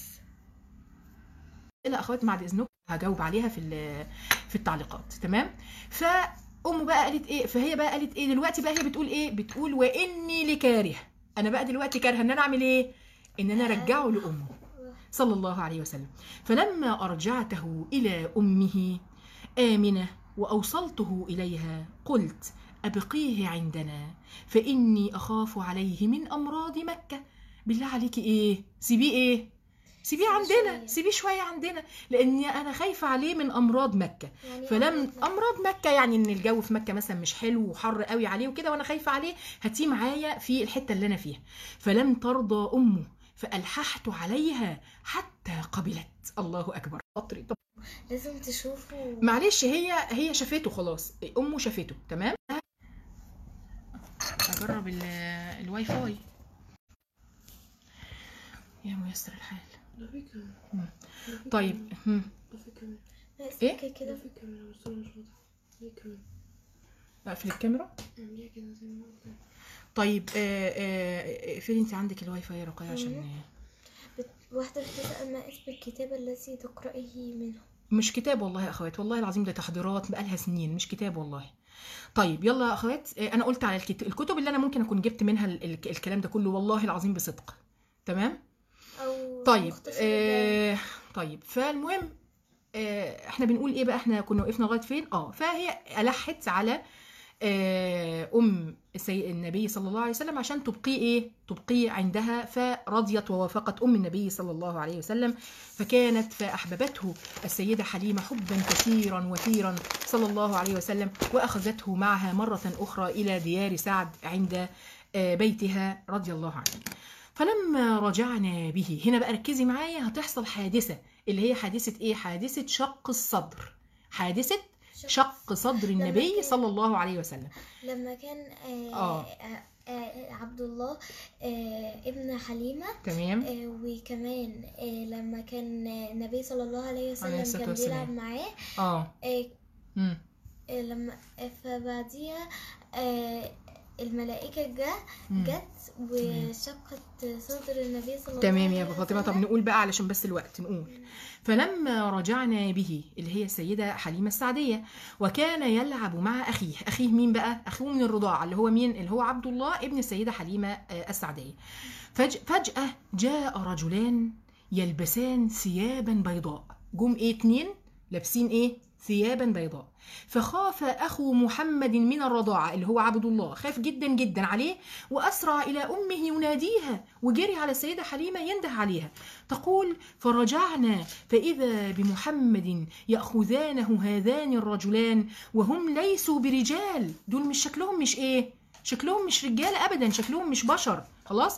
لا اخوات بعد اذنكم هجاوب عليها في ال- في التعليقات تمام فامه بقى قالت ايه فهي بقى قالت ايه دلوقتي بقى هي بتقول ايه بتقول واني لكاره انا بقى دلوقتي كارهه ان انا اعمل ايه ان انا ارجعه لامه صلى الله عليه وسلم فلما ارجعته الى امه امنه واوصلته اليها قلت ابقيه عندنا فاني اخاف عليه من امراض مكه بالله عليكي ايه سيبيه ايه سيبيه
سيبيه
عندنا
شوية.
سيبيه شويه عندنا لان انا خايفه عليه من امراض مكه
يعني
فلم
أمراض
امراض مكه يعني ان الجو في مكه مثلا مش حلو وحر قوي عليه وكده وانا خايفه عليه هاتيه معايا في الحته اللي انا فيها فلم ترضى امه فالححت عليها حتى قبلت الله اكبر قطري طب
لازم تشوفوا
معلش هي هي شافته خلاص امه شافته تمام اجرب ال- الواي فاي يا ميسر الحال
لا في كاميرا
مم.
لا في
طيب
كاميرا.
هم.
لا في كاميرا
إيه؟
كده
لا
كده
في كاميرا بس انا مش واضحة في كاميرا
اقفل الكاميرا
اعمليها كده زي ما قلت
طيب آه، آه، اقفلي انت عندك الواي فاي يا رقية عشان
بت... واحدة بتسأل ما اسم الكتاب الذي تقرأيه منه
مش كتاب والله يا اخوات والله العظيم ده تحضيرات بقالها سنين مش كتاب والله طيب يلا يا اخوات آه، انا قلت على الكت... الكتب اللي انا ممكن اكون جبت منها ال... ال- الكلام ده كله والله العظيم بصدق تمام
أو
طيب
مختصر البيان.
آه طيب فالمهم آه احنا بنقول ايه بقى احنا كنا وقفنا لغايه فين اه فهي الحت على آه ام السي... النبي صلى الله عليه وسلم عشان تبقيه ايه تبقيه عندها فرضيت ووافقت ام النبي صلى الله عليه وسلم فكانت فاحببته السيده حليمه حبا كثيرا وثيرا صلى الله عليه وسلم واخذته معها مره اخرى الى ديار سعد عند آه بيتها رضي الله عنه فلما رجعنا به هنا بقى ركزي معايا هتحصل حادثة اللي هي حادثة ايه حادثة شق الصدر حادثة شق صدر النبي
كان-
صلى الله عليه وسلم
لما كان آه
آه.
آه آه عبد الله آه ابن حليمة
تمام
آه وكمان آه لما كان آه، النبي صلى الله عليه
عليه
وسلم
الصلاة
كان
والسلام.
بيلعب معاه
اه
آه
مم.
آه، لما آه، فبعديها آه الملائكة جا
مم.
جت وشقت صدر النبي صلى الله
تمام
عليه
يا ابو فاطمه طب
وسلم.
نقول بقى علشان بس الوقت نقول فلما رجعنا به اللي هي السيده حليمه السعديه وكان يلعب مع اخيه اخيه مين بقى اخوه من الرضاعه اللي هو مين اللي هو عبد الله ابن السيده حليمه آه، السعديه فج... فجاه جاء رجلان يلبسان ثيابا بيضاء جم ايه اتنين لابسين ايه ثيابا بيضاء فخاف اخو محمد من الرضاعه اللي هو عبد الله خاف جدا جدا عليه واسرع الى امه يناديها وجري على السيده حليمه ينده عليها تقول فرجعنا فاذا بمحمد ياخذانه هذان الرجلان وهم ليسوا برجال دول مش شكلهم مش ايه شكلهم مش رجال ابدا شكلهم مش بشر خلاص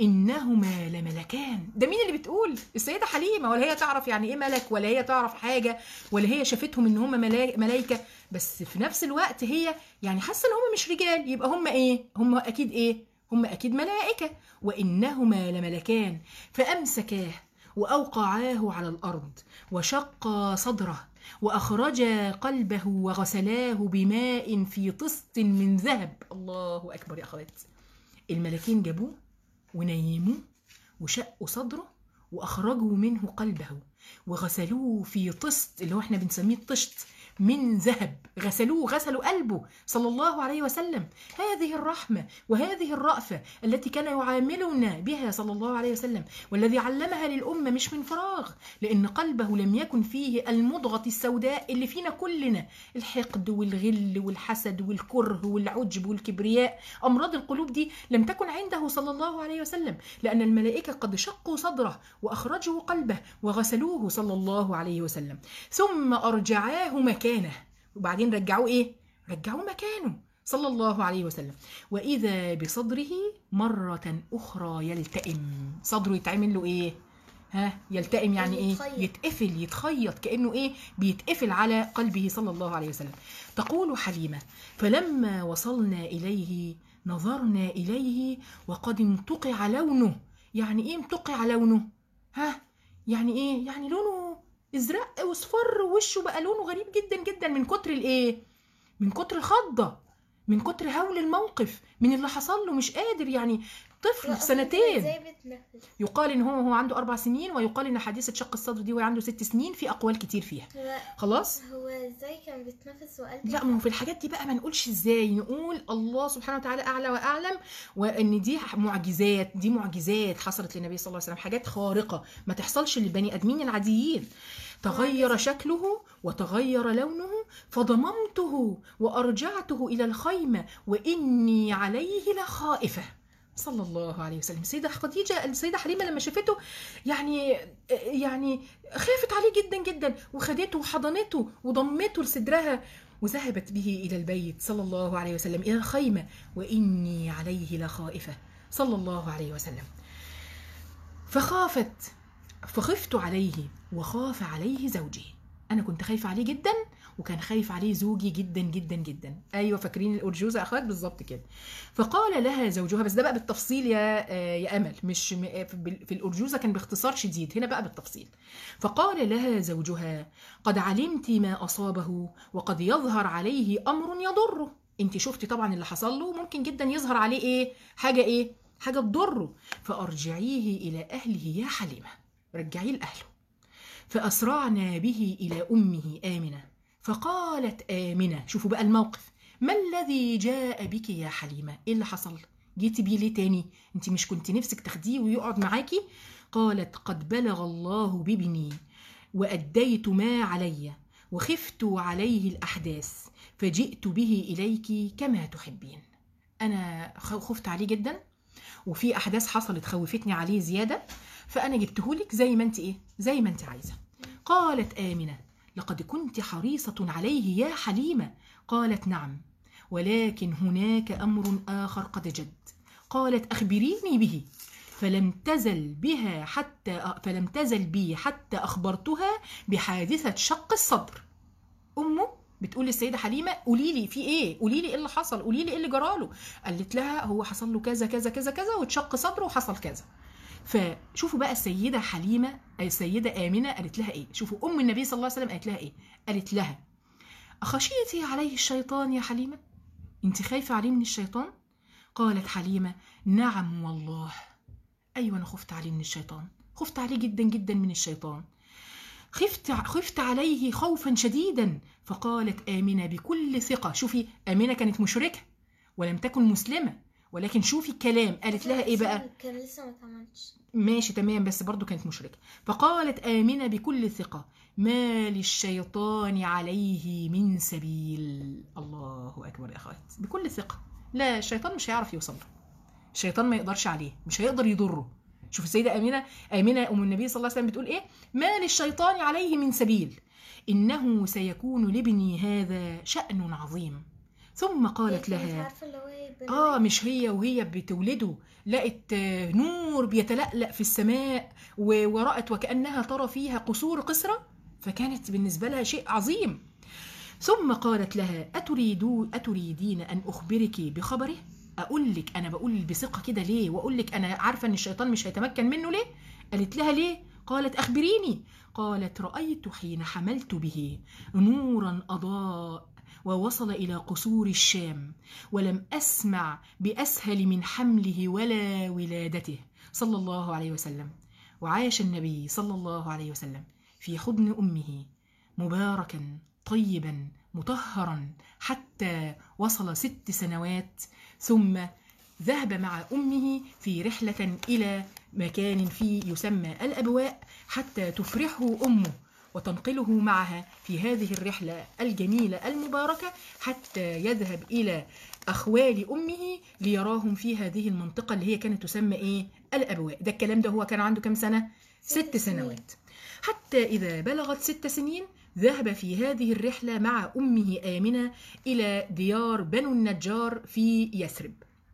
انهما لملكان ده مين اللي بتقول السيده حليمه ولا هي تعرف يعني ايه ملك ولا هي تعرف حاجه ولا هي شافتهم ان هم ملائكه بس في نفس الوقت هي يعني حاسه ان هم مش رجال يبقى هم ايه هم اكيد ايه هم اكيد ملائكه وانهما لملكان فامسكاه واوقعاه على الارض وشق صدره واخرجا قلبه وغسلاه بماء في طست من ذهب الله اكبر يا اخوات الملكين جابوه ونيموه وشقوا صدره واخرجوا منه قلبه وغسلوه في طست اللي هو احنا بنسميه الطشت من ذهب غسلوه غسلوا قلبه صلى الله عليه وسلم هذه الرحمة وهذه الرأفة التي كان يعاملنا بها صلى الله عليه وسلم والذي علمها للأمة مش من فراغ لأن قلبه لم يكن فيه المضغة السوداء اللي فينا كلنا الحقد والغل والحسد والكره والعجب والكبرياء أمراض القلوب دي لم تكن عنده صلى الله عليه وسلم لأن الملائكة قد شقوا صدره وأخرجوا قلبه وغسلوه صلى الله عليه وسلم ثم أرجعاه مكانه وبعدين رجعوه إيه؟ رجعوه مكانه صلى الله عليه وسلم وإذا بصدره مرة أخرى يلتئم صدره يتعمل له إيه؟ ها يلتئم يعني ايه
يتخيط.
يتقفل يتخيط كانه ايه بيتقفل على قلبه صلى الله عليه وسلم تقول حليمه فلما وصلنا اليه نظرنا اليه وقد انتقع لونه يعني ايه انتقع لونه ها يعني ايه يعني لونه ازرق واصفر ووشه بقى لونه غريب جدا جدا من كتر الايه من كتر الخضه من كتر هول الموقف من اللي حصل له مش قادر يعني
لا،
طفل
أصلاً
سنتين
ازاي بتنفس
يقال ان هو هو عنده اربع سنين ويقال ان حادثه شق الصدر دي وهو عنده ست سنين في اقوال كتير فيها
هو
خلاص
هو ازاي كان بيتنفس وقلبه
لا ما هو في الحاجات دي بقى ما نقولش ازاي نقول الله سبحانه وتعالى اعلى واعلم وان دي معجزات دي معجزات حصلت للنبي صلى الله عليه وسلم حاجات خارقه ما تحصلش للبني ادمين العاديين تغير
معجزة.
شكله وتغير لونه فضممته وارجعته الى الخيمه واني عليه لخائفه صلى الله عليه وسلم السيدة خديجة السيدة حليمة لما شافته يعني يعني خافت عليه جدا جدا وخدته وحضنته وضمته لصدرها وذهبت به إلى البيت صلى الله عليه وسلم إلى الخيمة وإني عليه لخائفة صلى الله عليه وسلم فخافت فخفت عليه وخاف عليه زوجي أنا كنت خايفة عليه جدا وكان خايف عليه زوجي جدا جدا جدا ايوه فاكرين الارجوزه اخوات بالظبط كده فقال لها زوجها بس ده بقى بالتفصيل يا آه، يا امل مش م- في في الارجوزه كان باختصار شديد هنا بقى بالتفصيل فقال لها زوجها قد علمت ما اصابه وقد يظهر عليه امر يضره انت شفتي طبعا اللي حصل له ممكن جدا يظهر عليه ايه حاجه ايه حاجه تضره فارجعيه الى اهله يا حليمه رجعيه لاهله فاسرعنا به الى امه امنه فقالت آمنة شوفوا بقى الموقف ما الذي جاء بك يا حليمة إيه اللي حصل جيتي بيه ليه تاني انت مش كنت نفسك تاخديه ويقعد معاكي قالت قد بلغ الله بابني وأديت ما علي وخفت عليه الأحداث فجئت به إليك كما تحبين أنا خ- خفت عليه جدا وفي أحداث حصلت خوفتني عليه زيادة فأنا جبتهولك زي ما انت إيه زي ما انت عايزة قالت آمنة لقد كنت حريصة عليه يا حليمة قالت نعم ولكن هناك أمر آخر قد جد قالت أخبريني به فلم تزل بها حتى فلم تزل بي حتى أخبرتها بحادثة شق الصدر أمه بتقول للسيدة حليمة قولي لي في ايه قولي لي ايه اللي حصل قولي لي ايه اللي جراله قالت لها هو حصل له كذا كذا كذا كذا واتشق صدره وحصل كذا فشوفوا بقى السيدة حليمة السيدة آمنة قالت لها ايه شوفوا أم النبي صلى الله عليه وسلم قالت لها ايه قالت لها أخشيتي عليه الشيطان يا حليمة انت خايفة عليه من الشيطان قالت حليمة نعم والله أيوة أنا خفت عليه من الشيطان خفت عليه جدا جدا من الشيطان خفت خفت عليه خوفا شديدا فقالت آمنة بكل ثقة شوفي آمنة كانت مشركة ولم تكن مسلمة ولكن شوفي الكلام قالت لها ايه بقى
كان لسه ما اتعملش
ماشي تمام بس برضو كانت مشركة فقالت آمنة بكل ثقة ما للشيطان عليه من سبيل الله أكبر يا أخوات بكل ثقة لا الشيطان مش هيعرف يوصل له الشيطان ما يقدرش عليه مش هيقدر يضره شوف السيدة آمنة آمنة أم النبي صلى الله عليه وسلم بتقول إيه ما للشيطان عليه من سبيل إنه سيكون لابني هذا شأن عظيم ثم قالت
هي كانت
لها
عارفه اللي هو ايه
اه مش هي وهي بتولده لقت آه، نور بيتلألأ في السماء و- ورأت وكأنها ترى فيها قصور قسرة فكانت بالنسبة لها شيء عظيم ثم قالت لها أتريدو أتريدين أن أخبرك بخبره أقول لك أنا بقول بثقة كده ليه وأقول لك أنا عارفة أن الشيطان مش هيتمكن منه ليه قالت لها ليه قالت أخبريني قالت رأيت حين حملت به نورا أضاء ووصل إلى قصور الشام ولم أسمع بأسهل من حمله ولا ولادته صلى الله عليه وسلم وعاش النبي صلى الله عليه وسلم في حضن أمه مباركا طيبا مطهرا حتى وصل ست سنوات ثم ذهب مع أمه في رحلة إلى مكان فيه يسمى الأبواء حتى تفرحه أمه وتنقله معها في هذه الرحلة الجميلة المباركة حتى يذهب إلى أخوال أمه ليراهم في هذه المنطقة اللي هي كانت تسمى إيه؟ الأبواء ده الكلام ده هو كان عنده كم سنة؟
ست
ست
سنين.
سنوات حتى إذا بلغت ست سنين ذهب في هذه الرحلة مع أمه آمنة إلى ديار بنو النجار في يثرب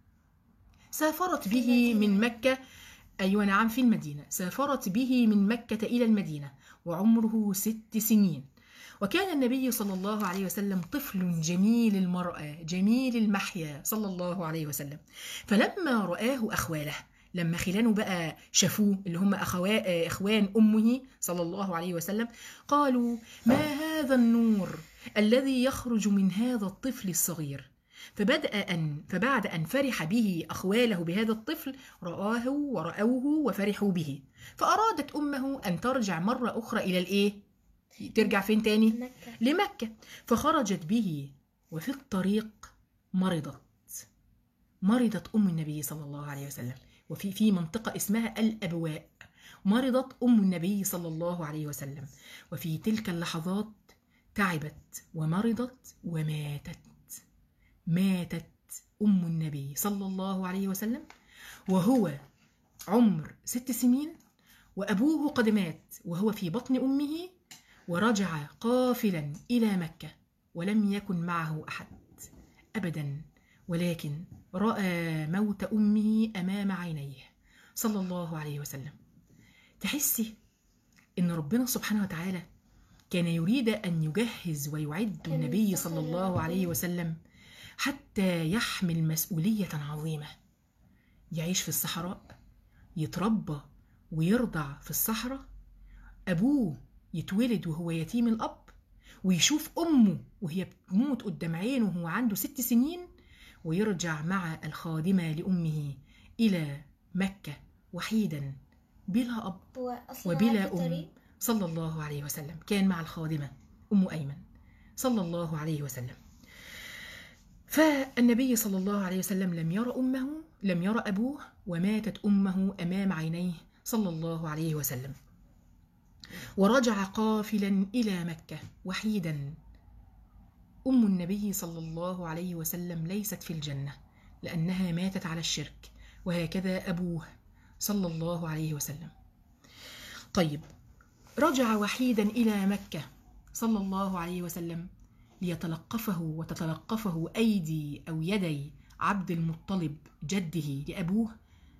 سافرت
في
به
المدينة.
من مكة أيوة نعم في المدينة سافرت به من مكة إلى المدينة وعمره ست سنين وكان النبي صلى الله عليه وسلم طفل جميل المرأة جميل المحيا صلى الله عليه وسلم فلما رآه أخواله لما خلانه بقى شافوه اللي هم أخوا... إخوان أمه صلى الله عليه وسلم قالوا ما هذا النور الذي يخرج من هذا الطفل الصغير فبدأ أن فبعد أن فرح به أخواله بهذا الطفل رآه ورأوه وفرحوا به فأرادت أمه أن ترجع مرة أخرى إلى الإيه؟ ترجع فين تاني؟
مكة
لمكة فخرجت به وفي الطريق مرضت مرضت أم النبي صلى الله عليه وسلم وفي في منطقة اسمها الأبواء مرضت أم النبي صلى الله عليه وسلم وفي تلك اللحظات تعبت ومرضت وماتت ماتت أم النبي صلى الله عليه وسلم وهو عمر ست سنين وأبوه قد مات وهو في بطن أمه ورجع قافلا إلى مكة ولم يكن معه أحد أبدا ولكن رأى موت أمه أمام عينيه صلى الله عليه وسلم تحسي إن ربنا سبحانه وتعالى كان يريد أن يجهز ويعد
كان
النبي
يفتخر
صلى الله عليه
ربنا.
وسلم حتى يحمل مسؤولية عظيمة يعيش في الصحراء يتربى ويرضع في الصحراء أبوه يتولد وهو يتيم الأب ويشوف أمه وهي بتموت قدام عينه وهو عنده ست سنين ويرجع مع الخادمة لأمه إلى مكة وحيدا بلا أب
هو اصلا
وبلا
عارف
أم
الطريق
صلى الله عليه وسلم كان مع الخادمة أم أيمن صلى الله عليه وسلم فالنبي صلى الله عليه وسلم لم يرى أمه لم يرى أبوه وماتت أمه أمام عينيه صلى الله عليه وسلم ورجع قافلا إلى مكة وحيدا أم النبي صلى الله عليه وسلم ليست في الجنة لأنها ماتت على الشرك وهكذا أبوه صلى الله عليه وسلم طيب رجع وحيدا إلى مكة صلى الله عليه وسلم ليتلقفه وتتلقفه أيدي أو يدي عبد المطلب جده لأبوه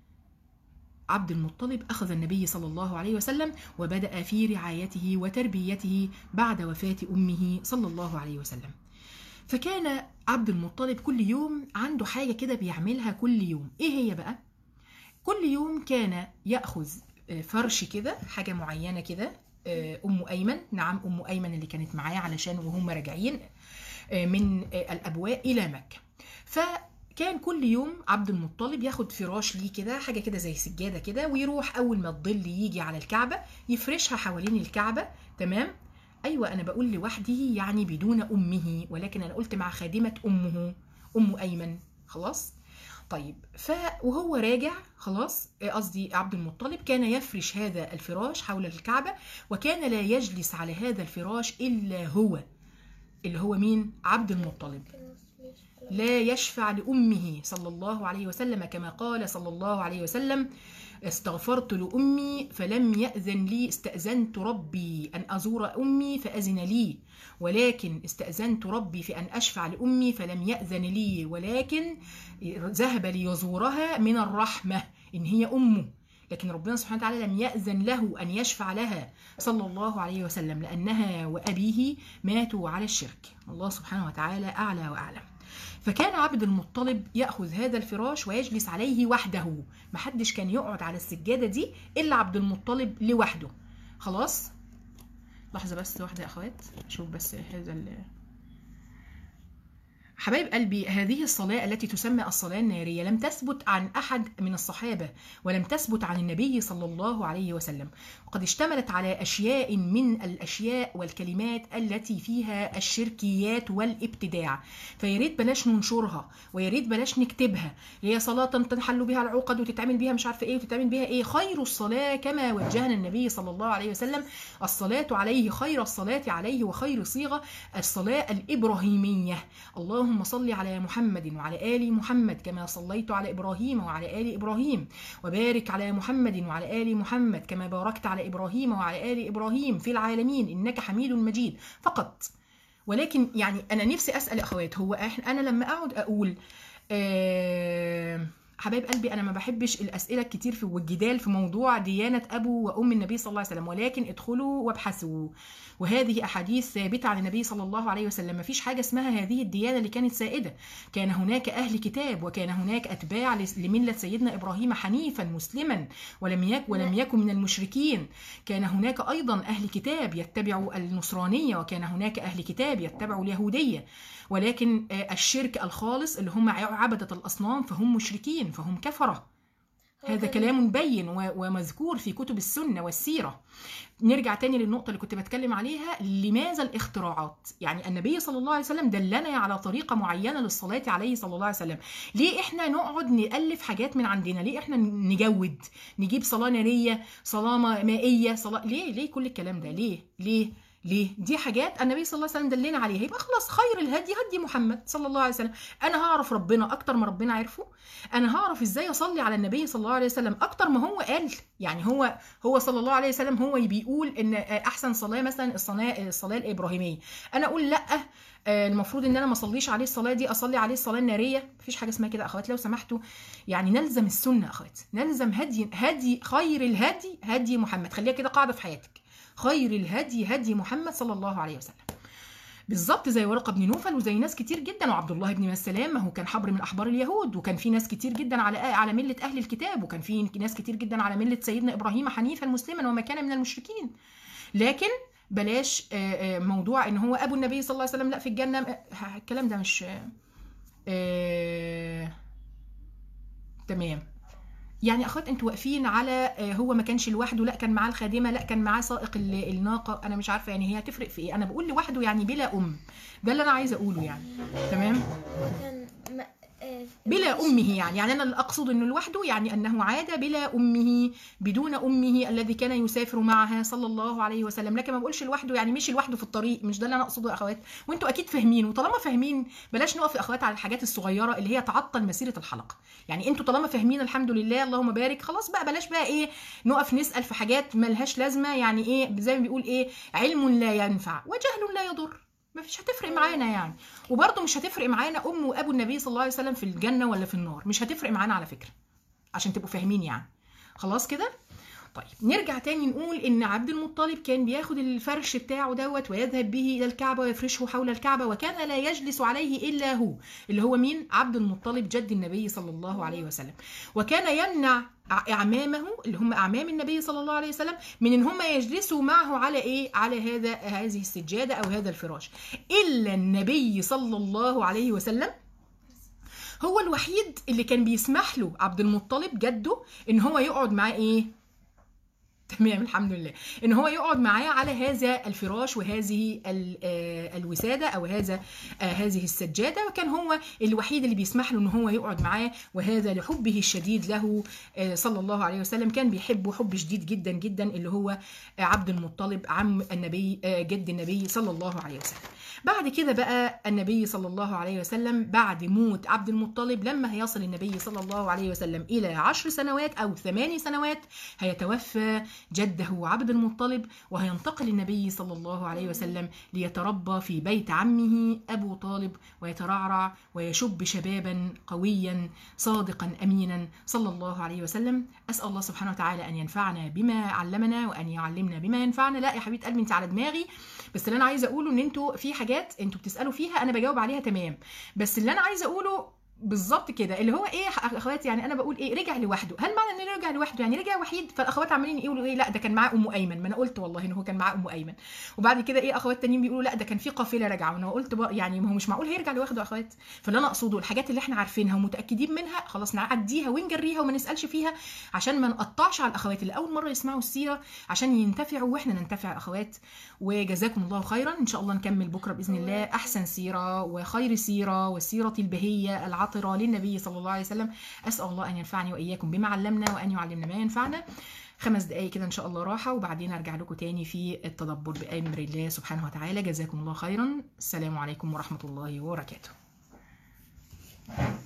عبد المطلب أخذ النبي صلى الله عليه وسلم وبدأ في رعايته وتربيته بعد وفاة أمه صلى الله عليه وسلم فكان عبد المطلب كل يوم عنده حاجة كده بيعملها كل يوم إيه هي بقى؟ كل يوم كان يأخذ آه، فرش كده حاجة معينة كده آه، أم أيمن نعم أم أيمن اللي كانت معاه علشان وهم راجعين آه، من آه، الأبواء إلى مكة فكان كل يوم عبد المطلب ياخد فراش ليه كده حاجة كده زي سجادة كده ويروح أول ما الظل يجي على الكعبة يفرشها حوالين الكعبة تمام أيوة أنا بقول لوحده يعني بدون أمه ولكن أنا قلت مع خادمة أمه أم أيمن خلاص طيب ف وهو راجع خلاص آه، قصدي عبد المطلب كان يفرش هذا الفراش حول الكعبة وكان لا يجلس على هذا الفراش إلا هو اللي هو مين عبد المطلب لا يشفع لأمه صلى الله عليه وسلم كما قال صلى الله عليه وسلم استغفرت لأمي فلم يأذن لي استأذنت ربي أن أزور أمي فأذن لي ولكن استأذنت ربي في أن أشفع لأمي فلم يأذن لي ولكن ذهب ليزورها من الرحمة إن هي أمه لكن ربنا سبحانه وتعالى لم يأذن له أن يشفع لها صلى الله عليه وسلم لأنها وأبيه ماتوا على الشرك الله سبحانه وتعالى أعلى وأعلم فكان عبد المطلب يأخذ هذا الفراش ويجلس عليه وحده محدش كان يقعد على السجادة دي إلا عبد المطلب لوحده خلاص لحظة بس واحدة يا أخوات أشوف بس هذا ال حبايب قلبي هذه الصلاة التي تسمى الصلاة النارية لم تثبت عن أحد من الصحابة ولم تثبت عن النبي صلى الله عليه وسلم وقد اشتملت على أشياء من الأشياء والكلمات التي فيها الشركيات والابتداع فياريت بلاش ننشرها وياريت بلاش نكتبها هي صلاة تنحل بها العقد وتتعمل بها مش عارفة ايه وتتعمل بها ايه خير الصلاة كما وجهنا النبي صلى الله عليه وسلم الصلاة عليه خير الصلاة عليه وخير صيغة الصلاة الإبراهيمية اللهم صل على محمد وعلى آل محمد كما صليت على إبراهيم وعلى آل إبراهيم وبارك على محمد وعلى آل محمد كما باركت على إبراهيم وعلى آل إبراهيم في العالمين إنك حميد مجيد فقط ولكن يعني أنا نفسي أسأل أخوات هو إحنا- أنا لما أقعد أقول آه حبايب قلبي انا ما بحبش الاسئله الكتير في والجدال في موضوع ديانه ابو وام النبي صلى الله عليه وسلم ولكن ادخلوا وابحثوا وهذه احاديث ثابته عن النبي صلى الله عليه وسلم ما فيش حاجه اسمها هذه الديانه اللي كانت سائده كان هناك اهل كتاب وكان هناك اتباع لس- لمله سيدنا ابراهيم حنيفا مسلما ولم يك ولم يكن من المشركين كان هناك ايضا اهل كتاب يتبعوا النصرانيه وكان هناك اهل كتاب يتبعوا اليهوديه ولكن آه، الشرك الخالص اللي هم عبدة الأصنام فهم مشركين فهم كفرة
هو
هذا
كان-
كلام بين و- ومذكور في كتب السنة والسيرة نرجع تاني للنقطة اللي كنت بتكلم عليها لماذا الاختراعات يعني النبي صلى الله عليه وسلم دلنا على طريقة معينة للصلاة عليه صلى الله عليه وسلم ليه احنا نقعد نألف حاجات من عندنا ليه احنا نجود نجيب صلاة نارية صلاة ما- مائية صلاة ليه ليه كل الكلام ده ليه ليه ليه؟ دي حاجات النبي صلى الله عليه وسلم دلنا عليها يبقى خلاص خير الهدي هدي محمد صلى الله عليه وسلم انا هعرف ربنا اكتر ما ربنا عرفه انا هعرف ازاي اصلي على النبي صلى الله عليه وسلم اكتر ما هو قال يعني هو هو صلى الله عليه وسلم هو بيقول ان احسن صلاه مثلا الصلاه الصلاه الابراهيميه انا اقول لا آه، المفروض ان انا ما اصليش عليه الصلاه دي اصلي عليه الصلاه الناريه مفيش حاجه اسمها كده اخوات لو سمحتوا يعني نلزم السنه اخوات نلزم هدي هدي خير الهدي هدي محمد خليها كده قاعده في حياتك خير الهدي هدي محمد صلى الله عليه وسلم بالظبط زي ورقه بن نوفل وزي ناس كتير جدا وعبد الله بن مسلام ما هو كان حبر من احبار اليهود وكان في ناس كتير جدا على على مله اهل الكتاب وكان في ناس كتير جدا على مله سيدنا ابراهيم حنيفا مسلما وما كان من المشركين لكن بلاش آه، آه، موضوع ان هو ابو النبي صلى الله عليه وسلم لا في الجنه آه، الكلام ده مش آه، تمام يعني اخوات انتوا واقفين على آه، هو ما كانش لوحده لا كان معاه الخادمه لا كان معاه سائق ال- الناقه انا مش عارفه يعني هي هتفرق في ايه انا بقول لوحده يعني بلا ام ده اللي انا عايزه اقوله يعني تمام
كان م... آه،
بلا امه يعني يعني انا اللي اقصد انه لوحده يعني انه عاد بلا امه بدون امه الذي كان يسافر معها صلى الله عليه وسلم لكن ما بقولش لوحده يعني مشي لوحده في الطريق مش ده اللي انا اقصده يا اخوات وانتوا اكيد فاهمين وطالما فاهمين بلاش نقف يا اخوات على الحاجات الصغيره اللي هي تعطل مسيره الحلقه يعني انتوا طالما فاهمين الحمد لله اللهم بارك خلاص بقى بلاش بقى ايه نقف نسال في حاجات ملهاش لازمه يعني ايه زي ما بيقول ايه علم لا ينفع وجهل لا يضر ما فيش هتفرق معانا يعني وبرضه مش هتفرق معانا ام وابو النبي صلى الله عليه وسلم في الجنه ولا في النار مش هتفرق معانا على فكره عشان تبقوا فاهمين يعني خلاص كده طيب نرجع تاني نقول ان عبد المطلب كان بياخد الفرش بتاعه دوت ويذهب به الى الكعبه ويفرشه حول الكعبه وكان لا يجلس عليه الا هو اللي هو مين عبد المطلب جد النبي صلى الله عليه وسلم وكان يمنع اعمامه اللي هم اعمام النبي صلى الله عليه وسلم من ان هم يجلسوا معه على ايه على هذا هذه السجاده او هذا الفراش الا النبي صلى الله عليه وسلم هو الوحيد اللي كان بيسمح له عبد المطلب جده ان هو يقعد معاه ايه تمام الحمد لله ان هو يقعد معاه على هذا الفراش وهذه ال- آه، الوساده او هذا آه، هذه السجاده وكان هو الوحيد اللي بيسمح له ان هو يقعد معاه وهذا لحبه الشديد له آه، صلى الله عليه وسلم كان بيحبه حب شديد جدا جدا اللي هو آه، عبد المطلب عم النبي آه، جد النبي صلى الله عليه وسلم بعد كده بقى النبي صلى الله عليه وسلم بعد موت عبد المطلب لما هيصل النبي صلى الله عليه وسلم إلى عشر سنوات أو ثماني سنوات هيتوفى جده عبد المطلب وهينتقل النبي صلى الله عليه وسلم ليتربى في بيت عمه أبو طالب ويترعرع ويشب شبابا قويا صادقا أمينا صلى الله عليه وسلم أسأل الله سبحانه وتعالى أن ينفعنا بما علمنا وأن يعلمنا بما ينفعنا لا يا حبيبة قلبي أنت على دماغي بس اللي أنا عايزة أقوله إن أنتوا في حاجات أنتوا بتسألوا فيها أنا بجاوب عليها تمام بس اللي أنا عايزة أقوله بالظبط كده اللي هو ايه اخواتي يعني انا بقول ايه رجع لوحده هل معنى انه رجع لوحده يعني رجع وحيد فالاخوات عمالين يقولوا ايه لا ده كان معاه ام ايمن ما انا قلت والله ان هو كان معاه ام ايمن وبعد كده ايه اخوات تانيين بيقولوا لا ده كان في قافله راجعه وانا قلت بقى يعني ما هو مش معقول هيرجع لوحده يا اخوات فاللي انا اقصده الحاجات اللي احنا عارفينها ومتاكدين منها خلاص نعديها ونجريها وما نسالش فيها عشان ما نقطعش على الاخوات اللي اول مره يسمعوا السيره عشان ينتفعوا واحنا ننتفع يا اخوات وجزاكم الله خيرا ان شاء الله نكمل بكره باذن الله احسن سيره وخير سيره والسيره البهيه العطره للنبي صلى الله عليه وسلم اسال الله ان ينفعني واياكم بما علمنا وان يعلمنا ما ينفعنا خمس دقايق كده ان شاء الله راحه وبعدين ارجع لكم تاني في التدبر بامر الله سبحانه وتعالى جزاكم الله خيرا السلام عليكم ورحمه الله وبركاته